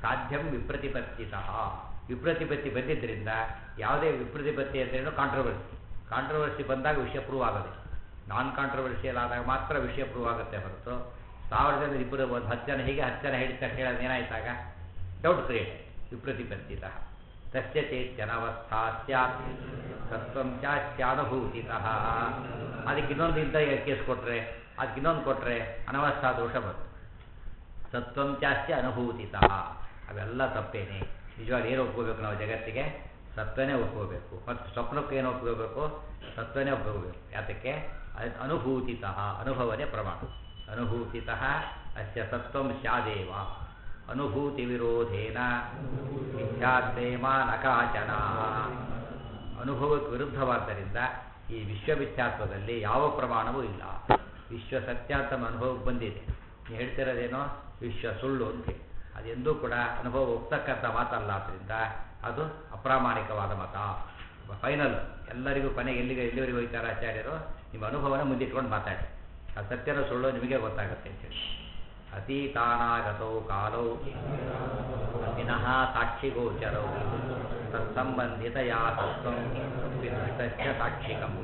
Speaker 1: ಸಾಧ್ಯಂ ವಿಪ್ರತಿಪತ್ತಿತಃ ವಿಪ್ರತಿಪತ್ತಿ ಬಂದಿದ್ದರಿಂದ ಯಾವುದೇ ವಿಪ್ರತಿಪತ್ತಿ ಅಂದ್ರೇನು ಕಾಂಟ್ರವರ್ಸಿ ಕಾಂಟ್ರವರ್ಸಿ ಬಂದಾಗ ವಿಷಯ ಪ್ರೂವ್ ಆಗೋದೆ ನಾನ್ ಕಾಂಟ್ರವರ್ಸಿಯಲ್ ಆದಾಗ ಮಾತ್ರ ವಿಷಯ ಪ್ರೂವ್ ಆಗುತ್ತೆ ಹೊರತು ಸಾವಿರ ಜನ ಇಬ್ಬರು ಒಂದು ಹತ್ತು ಜನ ಹೀಗೆ ಹತ್ತು ಜನ ಹೇಳಿದ ತಕ್ಷಣ ಹೇಳೋದು ಏನಾಯ್ತಾಗ ಡೌಟ್ ಕ್ರಿಯೇಟ್ ವಿಪ್ರತಿಪತ್ತಿತಃ ತಸ್ಯ ಚೇತ್ಯನವಸ್ಥಾ ಸ್ಯಾತ್ ತತ್ವಂ ಚಾಸ್ಯಾನುಭೂತಿತಃ ಅದಕ್ಕೆ ಇನ್ನೊಂದು ಇಂಥ ಕೇಸ್ ಕೊಟ್ಟರೆ ಅದಕ್ಕೆ ಇನ್ನೊಂದು ಕೊಟ್ಟರೆ ಅನವಸ್ಥಾ ದೋಷ ಬಂತು ಸತ್ವಂ ಚಾಸ್ಯ ಅನುಭೂತಿತಃ ಅವೆಲ್ಲ ತಪ್ಪೇನೆ ನಿಜವಾಗಿ ಏನು ಒಪ್ಕೋಬೇಕು ನಾವು ಜಗತ್ತಿಗೆ ಸತ್ವನೇ ಒಪ್ಕೋಬೇಕು ಮತ್ತು ಸ್ವಪ್ನಕ್ಕೆ ಏನು ಒಪ್ಕೋಬೇಕು ಸತ್ವನೇ ಒಪ್ಕೋಬೇಕು ಯಾತಕ್ಕೆ ಅದು ಅನುಭೂತಿತಃ ಅನುಭವನೇ ಪ್ರಮಾಣ ಅನುಭೂತಿತಃ ಅಸ್ಯ ಸತ್ವಂ ಸ್ಯಾದೇವ ಅನುಭೂತಿ ವಿರೋಧೇನ ಮಿಥ್ಯಾತ್ಮೇಮ ನಕಾಚನ ಅನುಭವಕ್ಕೆ ವಿರುದ್ಧವಾದ್ದರಿಂದ ಈ ವಿಶ್ವಮಿಥ್ಯಾತ್ವದಲ್ಲಿ ಯಾವ ಪ್ರಮಾಣವೂ ಇಲ್ಲ ವಿಶ್ವ ಸತ್ಯ ಅಂತ ನಮ್ಮ ಅನುಭವಕ್ಕೆ ಬಂದಿದೆ ನೀವು ಹೇಳ್ತಿರೋದೇನೋ ವಿಶ್ವ ಸುಳ್ಳು ಅಂತ ಅದೆಂದೂ ಕೂಡ ಅನುಭವ ಒಪ್ತಕ್ಕಂಥ ಮಾತಲ್ಲ ಆದ್ದರಿಂದ ಅದು ಅಪ್ರಾಮಾಣಿಕವಾದ ಮತ ಫೈನಲ್ ಎಲ್ಲರಿಗೂ ಕೊನೆಗೆ ಎಲ್ಲಿಗೆ ಎಲ್ಲಿವರೆಗೆ ಹೋಗ್ತಾರೆ ಆಚಾರ್ಯರು ನಿಮ್ಮ ಅನುಭವನ ಮುಂದಿಟ್ಕೊಂಡು ಮಾತಾಡಿ ಆ ಸತ್ಯನ ಸುಳ್ಳು ನಿಮಗೆ ಗೊತ್ತಾಗುತ್ತೆ ಅಂತೇಳಿ ಅತೀತಾನಾಗತೌ ಕಾಲೌ ವಿನಃ ಸಾಕ್ಷಿಗೋಚರೌ ತತ್ಸಂಬಂಧಿತಯಾ ತತ್ವಂ ವಿದೃಷ್ಟಸ್ಯ ಸಾಕ್ಷಿಕಂ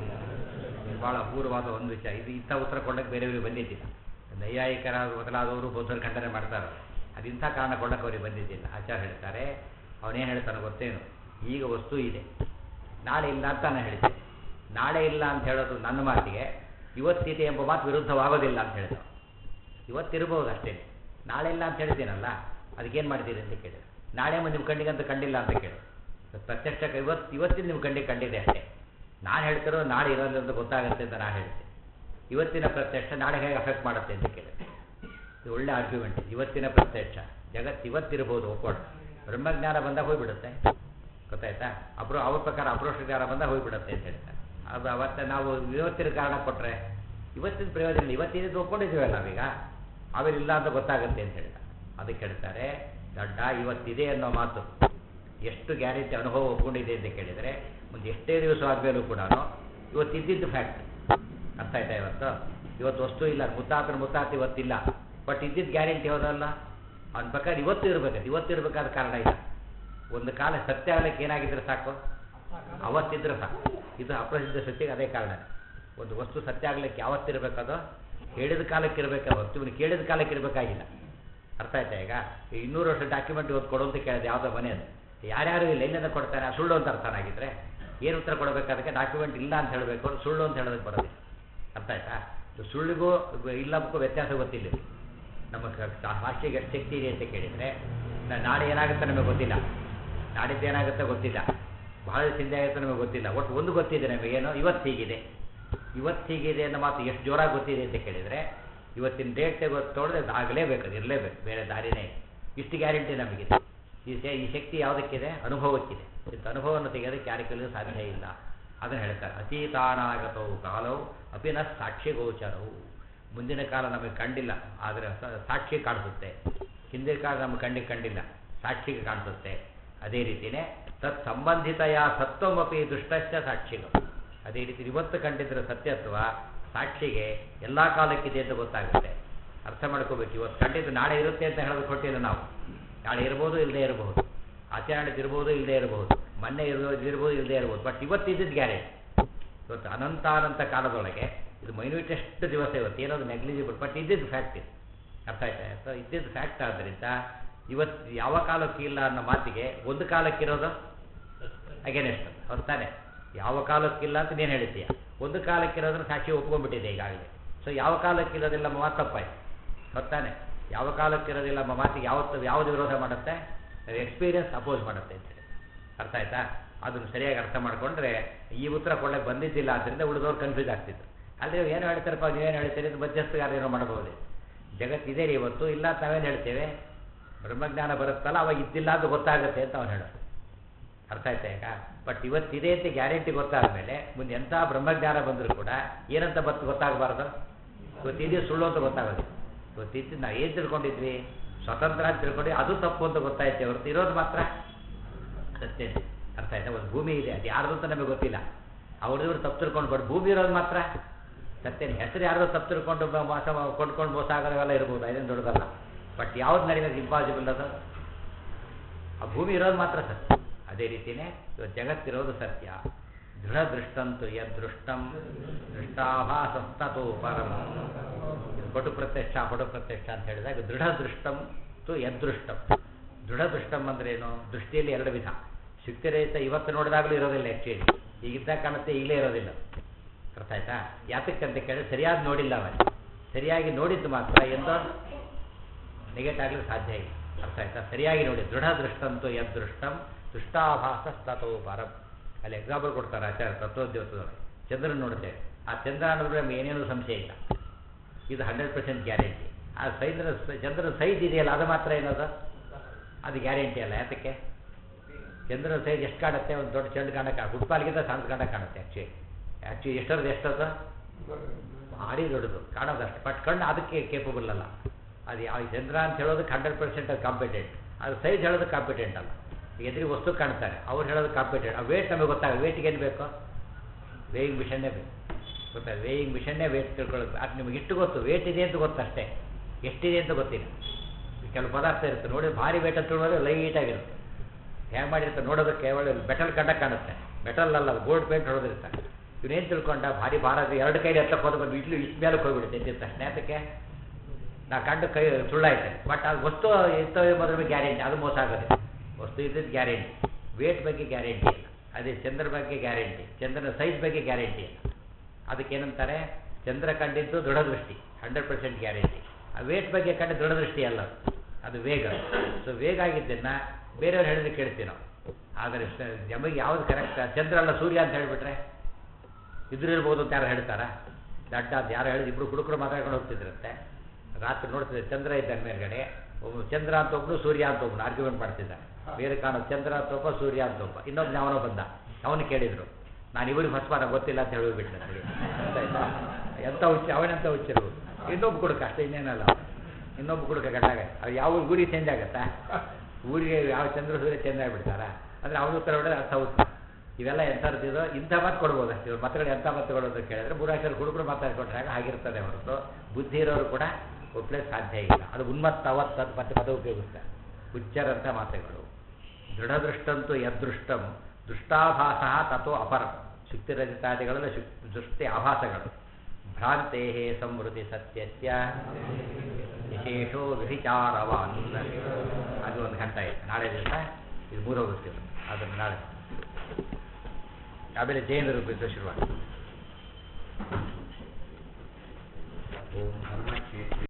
Speaker 1: ಭಾಳ ಅಪೂರ್ವವಾದ ಒಂದು ವಿಷಯ ಇದು ಇಂಥ ಉತ್ತರ ಕೊಡಕ್ಕೆ ಬೇರೆಯವ್ರಿಗೆ ಬಂದಿದ್ದಿಲ್ಲ ನೈಯಾಯಿಕರ ಮೊದಲಾದವರು ಬೌದ್ಧರು ಖಂಡನೆ ಮಾಡ್ತಾರೆ ಅದು ಇಂಥ ಕಾರಣ ಕೊಡಕ್ಕೆ ಅವ್ರಿಗೆ ಬಂದಿದ್ದಿಲ್ಲ ಆಚಾರ ಹೇಳ್ತಾರೆ ಅವನೇನು ಹೇಳ್ತಾನೆ ಗೊತ್ತೇನು ಈಗ ವಸ್ತು ಇದೆ ನಾಳೆ ಇಲ್ಲ ಅಂತ ನಾನು ಹೇಳ್ತೇನೆ ನಾಳೆ ಇಲ್ಲ ಅಂತ ಹೇಳೋದು ನನ್ನ ಮಾತಿಗೆ ಇವತ್ತಿದೆ ಎಂಬ ಮಾತು ವಿರುದ್ಧವಾಗೋದಿಲ್ಲ ಅಂತ ಹೇಳಿದ್ರು ಇವತ್ತಿರ್ಬೋದು ಅಷ್ಟೇ ನಾಳೆ ಇಲ್ಲ ಅಂತ ಹೇಳ್ತೀನಲ್ಲ ಅದಕ್ಕೇನು ಮಾಡ್ತೀರಿ ಅಂತ ಕೇಳಿದ್ರು ನಾಳೆ ನಿಮ್ಮ ಕಣ್ಣಿಗಂತೂ ಕಂಡಿಲ್ಲ ಅಂತ ಕೇಳಿ ಪ್ರತ್ಯಕ್ಷ ಇವತ್ತು ಇವತ್ತಿನ ನಿಮ್ಮ ಕಣ್ಣಿಗೆ ಕಂಡಿದೆ ಅಷ್ಟೇ ನಾನು ಹೇಳ್ತಿರೋ ನಾಳೆ ಇರೋದು ಅಂತ ಗೊತ್ತಾಗುತ್ತೆ ಅಂತ ನಾನು ಹೇಳ್ತೇನೆ ಇವತ್ತಿನ ಪ್ರತ್ಯಕ್ಷ ನಾಳೆ ಹೇಗೆ ಅಫೆಕ್ಟ್ ಮಾಡುತ್ತೆ ಅಂತ ಕೇಳಿದೆ ಇದು ಒಳ್ಳೆ ಆರ್ಗ್ಯುಮೆಂಟ್ ಇವತ್ತಿನ ಪ್ರತ್ಯಕ್ಷ ಜಗತ್ತು ಇವತ್ತಿರ್ಬೋದು ಒಪ್ಕೊಳ್ಳ ಬ್ರಹ್ಮಜ್ಞಾನ ಬಂದಾಗ ಹೋಗ್ಬಿಡುತ್ತೆ ಗೊತ್ತಾಯ್ತಾ ಅಪ್ರೋ ಅವ್ರ ಪ್ರಕಾರ ಅಪ್ರೋಷ ಜ್ಞಾನ ಬಂದಾಗ ಹೋಗ್ಬಿಡುತ್ತೆ ಅಂತ ಹೇಳ್ತಾರೆ ಅದು ಅವತ್ತೆ ನಾವು ಇವತ್ತಿನ ಕಾರಣ ಕೊಟ್ಟರೆ ಇವತ್ತಿನ ಪ್ರಯೋಜನ ಇಲ್ಲ ಇವತ್ತಿದ್ದು ಒಪ್ಕೊಂಡಿದ್ದೀವಲ್ಲ ನಾವೀಗ ಆಮೇಲೆ ಇಲ್ಲ ಅಂತ ಗೊತ್ತಾಗುತ್ತೆ ಅಂತ ಹೇಳ್ತಾರೆ ಅದಕ್ಕೆ ಹೇಳ್ತಾರೆ ದಡ್ಡ ಇವತ್ತಿದೆ ಅನ್ನೋ ಮಾತು ಎಷ್ಟು ಗ್ಯಾರಂಟಿ ಅನುಭವ ಒಪ್ಕೊಂಡಿದೆ ಅಂತ ಕೇಳಿದರೆ ಮುಂದೆ ಎಷ್ಟೇ ದಿವಸ ಆದಮೇಲೂ ಕೂಡ ಇವತ್ತಿದ್ದಿದ್ದು ಫ್ಯಾಕ್ಟ್ ಅರ್ಥ ಆಯ್ತಾ ಇವತ್ತು ಇವತ್ತು ವಸ್ತು ಇಲ್ಲ ಮುತ್ತಾತನ ಮುತ್ತಾತ ಇವತ್ತಿಲ್ಲ ಬಟ್ ಇದ್ದಿದ್ದು ಗ್ಯಾರಂಟಿ ಯಾವುದಲ್ಲ ಅವನ ಪ್ರಕಾರ ಇವತ್ತು ಇರಬೇಕು ಇವತ್ತು ಇರಬೇಕಾದ ಕಾರಣ ಇಲ್ಲ ಒಂದು ಕಾಲ ಸತ್ಯ ಆಗಲಿಕ್ಕೆ ಏನಾಗಿದ್ರೆ ಸಾಕು ಅವತ್ತಿದ್ರೆ ಸಾಕು ಇದು ಅಪ್ರಸಿದ್ಧ ಸತ್ಯಕ್ಕೆ ಅದೇ ಕಾರಣ ಒಂದು ವಸ್ತು ಸತ್ಯ ಆಗಲಿಕ್ಕೆ ಯಾವತ್ತಿರಬೇಕದು ಹೇಳಿದ ಕಾಲಕ್ಕೆ ಇರಬೇಕಾ ಹೊತ್ತು ಇವನು ಕೇಳಿದ ಕಾಲಕ್ಕೆ ಇರಬೇಕಾಗಿಲ್ಲ ಅರ್ಥ ಆಯ್ತಾ ಈಗ ಈ ಇನ್ನೂರು ವರ್ಷ ಡಾಕ್ಯುಮೆಂಟ್ ಇವತ್ತು ಕೊಡು ಅಂತ ಕೇಳಿದೆ ಯಾವುದೋ ಮನೆ ಅದು ಯಾರ್ಯಾರು ಇಲ್ಲ ಎಲ್ಲಿಂದ ಕೊಡ್ತಾನೆ ಆ ಸುಳ್ಳು ಅಂತ ಅರ್ಥನಾಗಿದ್ರೆ ಏನು ಉತ್ತರ ಕೊಡಬೇಕಾದಕ್ಕೆ ಡಾಕ್ಯುಮೆಂಟ್ ಇಲ್ಲ ಅಂತ ಹೇಳಬೇಕು ಸುಳ್ಳು ಅಂತ ಹೇಳೋದಕ್ಕೆ ಬರೋದಿಲ್ಲ ಅರ್ಥ ಆಯ್ತಾ ಇದು ಸುಳ್ಳಿಗೂ ಇಲ್ಲಕ್ಕೂ ವ್ಯತ್ಯಾಸ ಗೊತ್ತಿಲ್ಲ ಇಲ್ಲಿ. ನಮ್ಮ ಭಾಷೆಗೆ ಎಷ್ಟು ಶಕ್ತಿ ಇದೆ ಅಂತ ಕೇಳಿದರೆ ನಾಳೆ ಏನಾಗುತ್ತೆ ನಮಗೆ ಗೊತ್ತಿಲ್ಲ ನಾಡಿದ್ದು ಏನಾಗುತ್ತೆ ಗೊತ್ತಿಲ್ಲ ಬಹಳ ಚಿಂತೆ ಆಗುತ್ತೆ ನಮಗೆ ಗೊತ್ತಿಲ್ಲ ಒಟ್ಟು ಒಂದು ಗೊತ್ತಿದೆ ನಮಗೇನು ಇವತ್ತು ಹೀಗಿದೆ ಇವತ್ತು ಹೀಗಿದೆ ಅನ್ನೋ ಮಾತು ಎಷ್ಟು ಜೋರಾಗಿ ಗೊತ್ತಿದೆ ಅಂತ ಕೇಳಿದರೆ ಇವತ್ತಿನ ಡೇಟ್ ಗೊತ್ತೋದ್ರೆ ಅದು ಆಗಲೇಬೇಕು ಅದು ಇರಲೇಬೇಕು ಬೇರೆ ದಾರಿನೇ ಇಲ್ಲ. ಇಷ್ಟು ಗ್ಯಾರಂಟಿ ನಮಗಿದೆ ಈ ಶೆ- ಈ ಶಕ್ತಿ ಯಾವುದಕ್ಕಿದೆ ಅನುಭವಕ್ಕಿದೆ ಇಂಥ ಅನುಭವವನ್ನು ತೆಗೆಯೋದಕ್ಕೆ ಯಾರ ಕೈಲೂ ಸಾಧ್ಯ ಇಲ್ಲ ಅದನ್ನು ಹೇಳ್ತಾರೆ ಅತೀತಾನಾಗತವು ಕಾಲವು ಅಪಿನ ಸಾಕ್ಷಿ ಗೋಚರವು ಮುಂದಿನ ಕಾಲ ನಮಗೆ ಕಂಡಿಲ್ಲ ಆದರೆ ಸ- ಸಾಕ್ಷಿ ಕಾಣಿಸುತ್ತೆ ಹಿಂದಿನ ಕಾಲ ನಮಗೆ ಕಣ್ಣಿಗೆ ಕಂಡಿಲ್ಲ ಸಾಕ್ಷಿಗೆ ಕಾಣಿಸುತ್ತೆ ಅದೇ ರೀತಿಯೇ ತತ್ ಸಂಬಂಧಿತಯ ಸತ್ವಮಪಿ ದುಷ್ಟಶ್ಚ ಸಾಕ್ಷಿಗಳು ಅದೇ ರೀತಿ ಇವತ್ತು ಕಂಡಿದ್ದರೆ ಸತ್ಯತ್ವ ಸಾಕ್ಷಿಗೆ ಎಲ್ಲ ಕಾಲಕ್ಕಿದೆ ಅಂತ ಗೊತ್ತಾಗುತ್ತೆ ಅರ್ಥ ಮಾಡ್ಕೋಬೇಕು ಇವತ್ತು ಕಂಡಿದ್ದು ನಾಳೆ ಇರುತ್ತೆ ಅಂತ ಹೇಳೋದು ಕೊಟ್ಟಿಲ್ಲ ನಾವು ನಾಳೆ ಇರ್ಬೋದು ಇಲ್ಲದೆ ಇರಬಹುದು ಆಚರಣೆ ಇರ್ಬೋದು ಇಲ್ಲದೆ ಇರಬಹುದು ಮೊನ್ನೆ ಇರ್ಬೋದು ಇರ್ಬೋದು ಇಲ್ಲದೆ ಇರ್ಬೋದು ಬಟ್ ಇವತ್ತಿದ್ದದ್ದು ಗ್ಯಾರಂಟಿ ಇವತ್ತು ಅನಂತಾನಂತ ಕಾಲದೊಳಗೆ ಇದು ಮೈನ್ಯೂಟೆಸ್ಟ್ ದಿವಸ ಇವತ್ತು ಏನದು ನೆಗ್ಲಿಜಿಬಲ್ ಬಟ್ ಇದ್ದಿದ್ದು ಫ್ಯಾಕ್ಟ್ ಇದು ಅರ್ಥ ಆಯ್ತಾ ಸೊ ಇದ್ದಿದ್ದು ಫ್ಯಾಕ್ಟ್ ಆದ್ದರಿಂದ ಇವತ್ತು ಯಾವ ಕಾಲಕ್ಕೆ ಇಲ್ಲ ಅನ್ನೋ ಮಾತಿಗೆ ಒಂದು ಕಾಲಕ್ಕಿರೋದು ಅಗೇನೆಸ್ಟ್ ಅವ್ರು ತಾನೆ ಯಾವ ಕಾಲಕ್ಕಿಲ್ಲ ಅಂತ ನೀನು ಹೇಳ್ತೀಯ ಒಂದು ಕಾಲಕ್ಕಿರೋದನ್ನ ಸಾಕ್ಷಿ ಒಪ್ಕೊಂಡ್ಬಿಟ್ಟಿದೆ ಈಗಾಗಲೇ ಸೊ ಯಾವ ಕಾಲಕ್ಕಿರೋದಿಲ್ಲ ಎಂಬ ಮಾತು ತಪ್ಪಾಯ್ತು ಹೊತ್ತಾನೆ ಯಾವ ಕಾಲಕ್ಕಿರೋದಿಲ್ಲ ಎಂಬ ಮಾತಿಗೆ ಯಾವತ್ತು ಯಾವುದು ವಿರೋಧ ಮಾಡುತ್ತೆ ಎಕ್ಸ್ಪೀರಿಯನ್ಸ್ ಅಪೋಸ್ ಮಾಡುತ್ತೆ ಅಂತೇಳಿ ಅರ್ಥ ಆಯ್ತಾ ಅದನ್ನು ಸರಿಯಾಗಿ ಅರ್ಥ ಮಾಡಿಕೊಂಡ್ರೆ ಈ ಉತ್ತರ ಕೊಡಕ್ಕೆ ಬಂದಿದ್ದಿಲ್ಲ ಆದ್ದರಿಂದ ಉಳಿದವ್ರು ಕನ್ಫ್ಯೂಸ್ ಆಗ್ತಿದ್ರು ಅಲ್ಲಿ ಏನು ಹೇಳ್ತಾರಪ್ಪ ನೀವೇನು ಹೇಳ್ತೀರಿ ಅಂತ ಮಧ್ಯಸ್ಥಗಾರ ಏನೋ ಮಾಡಬಹುದು ಜಗತ್ತಿದೆ ರೀ ಇವತ್ತು ಇಲ್ಲ ಅಂತ ನಾವೇನು ಹೇಳ್ತೇವೆ ಬ್ರಹ್ಮಜ್ಞಾನ ಬರುತ್ತಲ್ಲ ಅವಾಗ ಇದ್ದಿಲ್ಲ ಅಂತ ಗೊತ್ತಾಗುತ್ತೆ ಅಂತ ಅವನು ಹೇಳೋದು ಅರ್ಥ ಆಯ್ತಾ ಈಗ ಬಟ್ ಇವತ್ತಿದೆ ಅಂತ ಗ್ಯಾರಂಟಿ ಗೊತ್ತಾದ ಮೇಲೆ ಮುಂದೆ ಎಂಥ ಬ್ರಹ್ಮಜ್ಞಾನ ಬಂದರೂ ಕೂಡ ಏನಂತ ಬತ್ತು ಗೊತ್ತಾಗಬಾರ್ದು ಇವತ್ತಿದೆ ಸುಳ್ಳು ಅಂತ ಗೊತ್ತಾಗೋದು ಇವತ್ತಿದ್ದು ನಾವು ಏನು ತಿಳ್ಕೊಂಡಿದ್ವಿ ಸ್ವತಂತ್ರ ಅಂತ ತಿಳ್ಕೊಂಡು ಅದು ತಪ್ಪು ಅಂತ ಗೊತ್ತಾಯ್ತು ಹೊರತು ಇರೋದು ಮಾತ್ರ ಸತ್ಯ ಅರ್ಥ ಆಯ್ತಾ ಒಂದು ಭೂಮಿ ಇದೆ ಅದು ಯಾರ್ದು ಅಂತ ನಮಗೆ ಗೊತ್ತಿಲ್ಲ ಅವ್ರದಿವ್ರು ತಪ್ಪು ತಿಳ್ಕೊಂಡು ಬಟ್ ಭೂಮಿ ಇರೋದು ಮಾತ್ರ ಸತ್ಯನ ಹೆಸರು ಯಾರ್ದೋ ತಪ್ಪು ತಿಳ್ಕೊಂಡು ಬ- ಮೋಸ ಮಾ- ಕೊಂಡ್ಕೊಂಡು ಮೋಸ ಆಗೋದೆಲ್ಲ ಇರ್ಬೋದು ಅದೇನು ದೊಡ್ಡದಲ್ಲ ಬಟ್ ಯಾವ್ದು ನಡೆಯೋದು ಇಂಪಾಸಿಬಲ್ ಅದು ಆ ಭೂಮಿ ಇರೋದು ಮಾತ್ರ ಸತ್ಯ ಅದೇ ರೀತಿಯೇ ಇವತ್ತು ಜಗತ್ತಿರೋದು ಸತ್ಯ ದೃಢ ದೃಷ್ಟಂತು ಯದೃಷ್ಟಂ ದೃಷ್ಟಾಭಾಸಸ್ತೋ ಪರಂ ಇದು ಪಟು ಪ್ರತ್ಯಕ್ಷ ಪಟು ಪ್ರತ್ಯಕ್ಷ ಅಂತ ಹೇಳಿದಾಗ ದೃಢ ದೃಷ್ಟಂ ತು ಯದೃಷ್ಟಂ ದೃಢ ದೃಷ್ಟಂ ಅಂದ್ರೆ ಏನು ದೃಷ್ಟಿಯಲ್ಲಿ ಎರಡು ವಿಧ ಶುಕ್ತಿರಹಿತ ಇವತ್ತು ನೋಡಿದಾಗಲೂ ಇರೋದಿಲ್ಲ ಆ್ಯಕ್ಚುಲಿ ಈಗಿದ್ದಾಗ ಕಾಣುತ್ತೆ ಈಗಲೇ ಇರೋದಿಲ್ಲ ಅರ್ಥ ಆಯ್ತಾ ಯಾತಕ್ಕಂತ ಕೇಳಿದ್ರೆ ಸರಿಯಾಗಿ ನೋಡಿಲ್ಲ ಅವನು ಸರಿಯಾಗಿ ನೋಡಿದ್ದು ಮಾತ್ರ ಎಂದೋ ನೆಗೆಟ್ ಆಗಲಿಕ್ಕೆ ಸಾಧ್ಯ ಇಲ್ಲ ಅರ್ಥ ಆಯ್ತಾ ಸರಿಯಾಗಿ ನೋಡಿ ದೃಢ ದೃಷ್ಟಂತೂ ಯದೃಷ್ಟಂ ದೃಷ್ಟಾಭಾಸ ಸ್ತತೋ ಪರಂ ಅಲ್ಲಿ ಎಕ್ಸಾಂಪಲ್ ಕೊಡ್ತಾರೆ ಆಚಾರ್ಯ ತತ್ವೋದ್ಯೋತದೊಳಗೆ ಚಂದ್ರನ ನೋಡ್ತೇವೆ ಆ ಚಂದ್ರ ಅನ್ನೋದ್ರೆ ನಮ್ಗೆ ಏನೇನೂ ಸಂಶಯ ಇಲ್ಲ ಇದು ಹಂಡ್ರೆಡ್ ಪರ್ಸೆಂಟ್ ಗ್ಯಾರಂಟಿ ಆ ಸೈದ್ರ ಚಂದ್ರನ ಸೈಜ್ ಇದೆಯಲ್ಲ ಅದು ಮಾತ್ರ ಏನದು ಅದು ಗ್ಯಾರಂಟಿ ಅಲ್ಲ ಯಾತಕ್ಕೆ ಚಂದ್ರನ ಸೈಜ್ ಎಷ್ಟು ಕಾಣುತ್ತೆ ಒಂದು ದೊಡ್ಡ ಚೆಂಡು ಕಾಣಕ್ಕೆ ಫುಟ್ಬಾಲ್ಗಿಂತ ಸಣ್ಣ ಕಾಣಕ್ಕೆ ಕಾಣುತ್ತೆ ಆ್ಯಕ್ಚುಲಿ ಆ್ಯಕ್ಚುಲಿ ಎಷ್ಟರದ್ದು ಎಷ್ಟದು ಭಾರಿ ದೊಡ್ಡದು ಕಾಣೋದು ಅಷ್ಟು ಬಟ್ ಕಣ್ಣು ಅದಕ್ಕೆ ಕೇಪಬಲ್ ಅಲ್ಲ ಅದು ಯಾವ ಚಂದ್ರ ಅಂತ ಹೇಳೋದಕ್ಕೆ ಹಂಡ್ರೆಡ್ ಪರ್ಸೆಂಟ್ ಅದು ಕಾಂಪಿಟೆಂಟ್ ಅದು ಸೈಜ್ ಹೇಳೋದಕ್ಕೆ ಕಾಂಪಿಟೆಂಟ್ ಅಲ್ಲ ಎದುರಿಗೆ ವಸ್ತು ಕಾಣ್ತಾರೆ ಅವ್ರು ಹೇಳೋದು ಕಾಂಪಿಟೆಂಟ್ ಆ ವೇಟ್ ನಮಗೆ ಗೊತ್ತಾಗ ವೇಟಿಗೆ ಏನು ಬೇಕು ವೇಯಿಂಗ್ ಮಿಷನ್ನೇ ಬೇಕು ಗೊತ್ತಾ ವೇಯಿಂಗ್ ಮಿಷನ್ನೇ ವೇಟ್ ತಿಳ್ಕೊಳ್ಳೋದು ಅದು ನಿಮಗೆ ಇಷ್ಟು ಗೊತ್ತು ವೇಟ್ ಇದೆ ಅಂತ ಗೊತ್ತು ಅಷ್ಟೇ ಎಷ್ಟಿದೆ ಅಂತ ಗೊತ್ತಿಲ್ಲ ಕೆಲವು ಪದಾರ್ಥ ಇರುತ್ತೆ ನೋಡಿ ಭಾರಿ ವೇಟ್ ಅಂತ ನೋಡಿದ್ರೆ ಲೈಟಾಗಿರುತ್ತೆ ಹೇಗೆ ಮಾಡಿರ್ತಾರೆ ನೋಡೋದಕ್ಕೆ ಒಳ್ಳೆ ಬೆಟಲ್ ಕಂಡ ಕಾಣುತ್ತೆ ಬೆಟಲ್ ಅಲ್ಲ ಅದು ಗೋಲ್ಡ್ ಪೇಂಟ್ ಹೊಡೆದಿರ್ತಾರೆ ಇವನೇನು ತಿಳ್ಕೊಂಡ ಭಾರಿ ಭಾರ ಎರಡು ಕೈಲಿ ಎತ್ತ ಹೋದ ಬಂದು ಇಡ್ಲಿ ಇಷ್ಟು ಮೇಲೆ ಹೋಗ್ಬಿಡುತ್ತೆ ಎದ್ದಿದ ತಕ್ಷಣ ಯಾತಕ್ಕೆ ನಾ ಕಂಡು ಕೈ ಸುಳ್ಳಾಯ್ತೆ ಬಟ್ ಅದು ವಸ್ತು ಇರ್ತವೆ ಎಂಬುದ್ರ ಗ್ಯಾರಂಟಿ ಅದು ಮೋಸ ಆಗೋದಿಲ್ಲ ವಸ್ತು ಇದ್ದದ್ದು ಗ್ಯಾರಂಟಿ ವೇಟ್ ಬಗ್ಗೆ ಗ್ಯಾರಂಟಿ ಇಲ್ಲ ಅದೇ ಚಂದ್ರ ಬಗ್ಗೆ ಗ್ಯಾರಂಟಿ ಚಂದ್ರನ ಸೈಜ್ ಬಗ್ಗೆ ಗ್ಯಾರಂಟಿ ಇಲ್ಲ ಅದಕ್ಕೇನಂತಾರೆ ಚಂದ್ರ ಕಂಡಿದ್ದು ದೃಢದೃಷ್ಟಿ ಹಂಡ್ರೆಡ್ ಪರ್ಸೆಂಟ್ ಗ್ಯಾರಂಟಿ ಆ ವೇಟ್ ಬಗ್ಗೆ ಕಂಡು ದೃಢದೃಷ್ಟಿ ಅಲ್ಲ ಅದು ವೇಗ ಸೊ ವೇಗ ಆಗಿದ್ದನ್ನು ಬೇರೆಯವ್ರು ಹೇಳಿದ್ರೆ ಕೇಳ್ತೀವಿ ನಾವು ಆದರೆ ಸ- ನಮಗೆ ಯಾವ್ದು ಕರೆಕ್ಟ್ ಚಂದ್ರ ಅಲ್ಲ ಸೂರ್ಯ ಅಂತ ಹೇಳಿಬಿಟ್ರೆ ಇದ್ರು ಇರ್ಬೋದು ಅಂತ ಯಾರು ಹೇಳ್ತಾರಾ ದಡ್ಡ ಅಂತ ಯಾರು ಹೇಳಿದ್ರು ಇಬ್ರು ಹುಡುಗರು ಮಾತಾಡ್ಕೊಂಡು ಹೋಗ್ತಿದ್ರಂತೆ ರಾತ್ರಿ ನೋಡ್ತಿದ್ದೆ ಚಂದ್ರ ಇದ್ದಾಗ ಮೇಲ್ಗಡೆ ಒಬ್ಬನು ಚಂದ್ರ ಅಂತ ಒಬ್ಬನು ಸೂರ್ಯ ಅಂತ ಒಬ್ಬನು ಆರ್ಗ್ಯುಮೆಂಟ್ ಮಾಡ್ತಿದ್ದ ಬೇರೆ ಕಾಣೋ ಚಂದ್ರ ಅಂತ ಒಬ್ಬ ಸೂರ್ಯ ಅಂತ ಒಬ್ಬ ಇನ್ನೊಬ್ಬ ಅವನೋ ಬಂದ ಅವನು ಕೇಳಿದ್ರು ನಾನು ಇವ್ರಿಗೆ ಹೊಸಮಾನ ಗೊತ್ತಿಲ್ಲ ಅಂತ ಹೇಳಿಬಿಟ್ಟೆ ನನಗೆ ಗೊತ್ತಾಯ್ತಾ ಎಂಥ ಹುಚ್ಚ ಅವನೆಂತ ಹುಚ್ಚಿರ್ಬೋದು ಇನ್ನೊಬ್ಬ ಕುಡುಕ ಅಷ್ಟೇ ಇನ್ನೇನಲ್ಲ ಇನ್ನೊಬ್ಬ ಕುಡುಕ ಗಂಡಾಗ ಅದು ಯಾವ ಊರಿಗೆ ಚೇಂಜ್ ಆಗತ್ತಾ ಊರಿಗೆ ಯಾವ ಚಂದ್ರ ಸೂರ್ಯ ಚೇಂಜ್ ಆಗಿಬಿಡ್ತಾರ ಅಂದರೆ ಅವನು ಉತ್ತರ ಹೊಡೆದ್ರೆ ಅರ್ಥ ಹುಚ್ಚ ಇವೆಲ್ಲ ಎಂಥದ್ದು ಇಂಥ ಮಾತು ಕೊಡ್ಬೋದು ಅಷ್ಟೇ ಇವ್ರ ಮತಗಳು ಎಂಥ ಮತಗಳು ಅಂತ ಕೇಳಿದ್ರೆ ಮೂರಾಕ್ಷರ ಹುಡುಗರು ಮಾತಾಡ್ಕೊಂಡ್ರಾಗ ಆಗಿರ್ತದೆ ಹೊರತು ಬುದ್ಧಿ ಇರೋರು ಕೂಡ ಒಪ್ಪಲೇ ಸಾಧ್ಯ ಇಲ್ಲ ಅದು ಉನ್ಮತ್ತ ಅವತ್ತು ಅದು ಮತ್ತೆ ಪದ ಉಪಯೋಗಿಸ್ತಾರೆ ಹುಚ್ಚರಂಥ ಮಾತುಗಳು ದೃಢದೃಷ್ಟಂತೂ ಯದೃಷ್ಟಂ ದೃಷ್ಟಾಭಾಸ ತಥೋ ಅಪರಂ ಶುಕ್ತಿರಜಿತಾದಿಗಳೆಲ್ಲ ಶುಕ್ ದೃಷ್ಟಿ ಆಭಾಸಗಳು ಭ್ರಾಂತೆ ಸಂವೃತಿ ಸತ್ಯಸ್ಯ ವಿಶೇಷೋ ವಿಚಾರವಾನ್ ಅದು ಒಂದು ಗಂಟೆ ಇದೆ ನಾಳೆ ದಿವಸ ಇದು ಮೂರು ಹೋಗಿಸ್ತೀವಿ ಅದನ್ನು ನಾಳೆ ಆಮೇಲೆ ಜೈನರು ಬಿದ್ದು ಶುರುವಾಗ್ತದೆ ಓಂ ಧರ್ಮ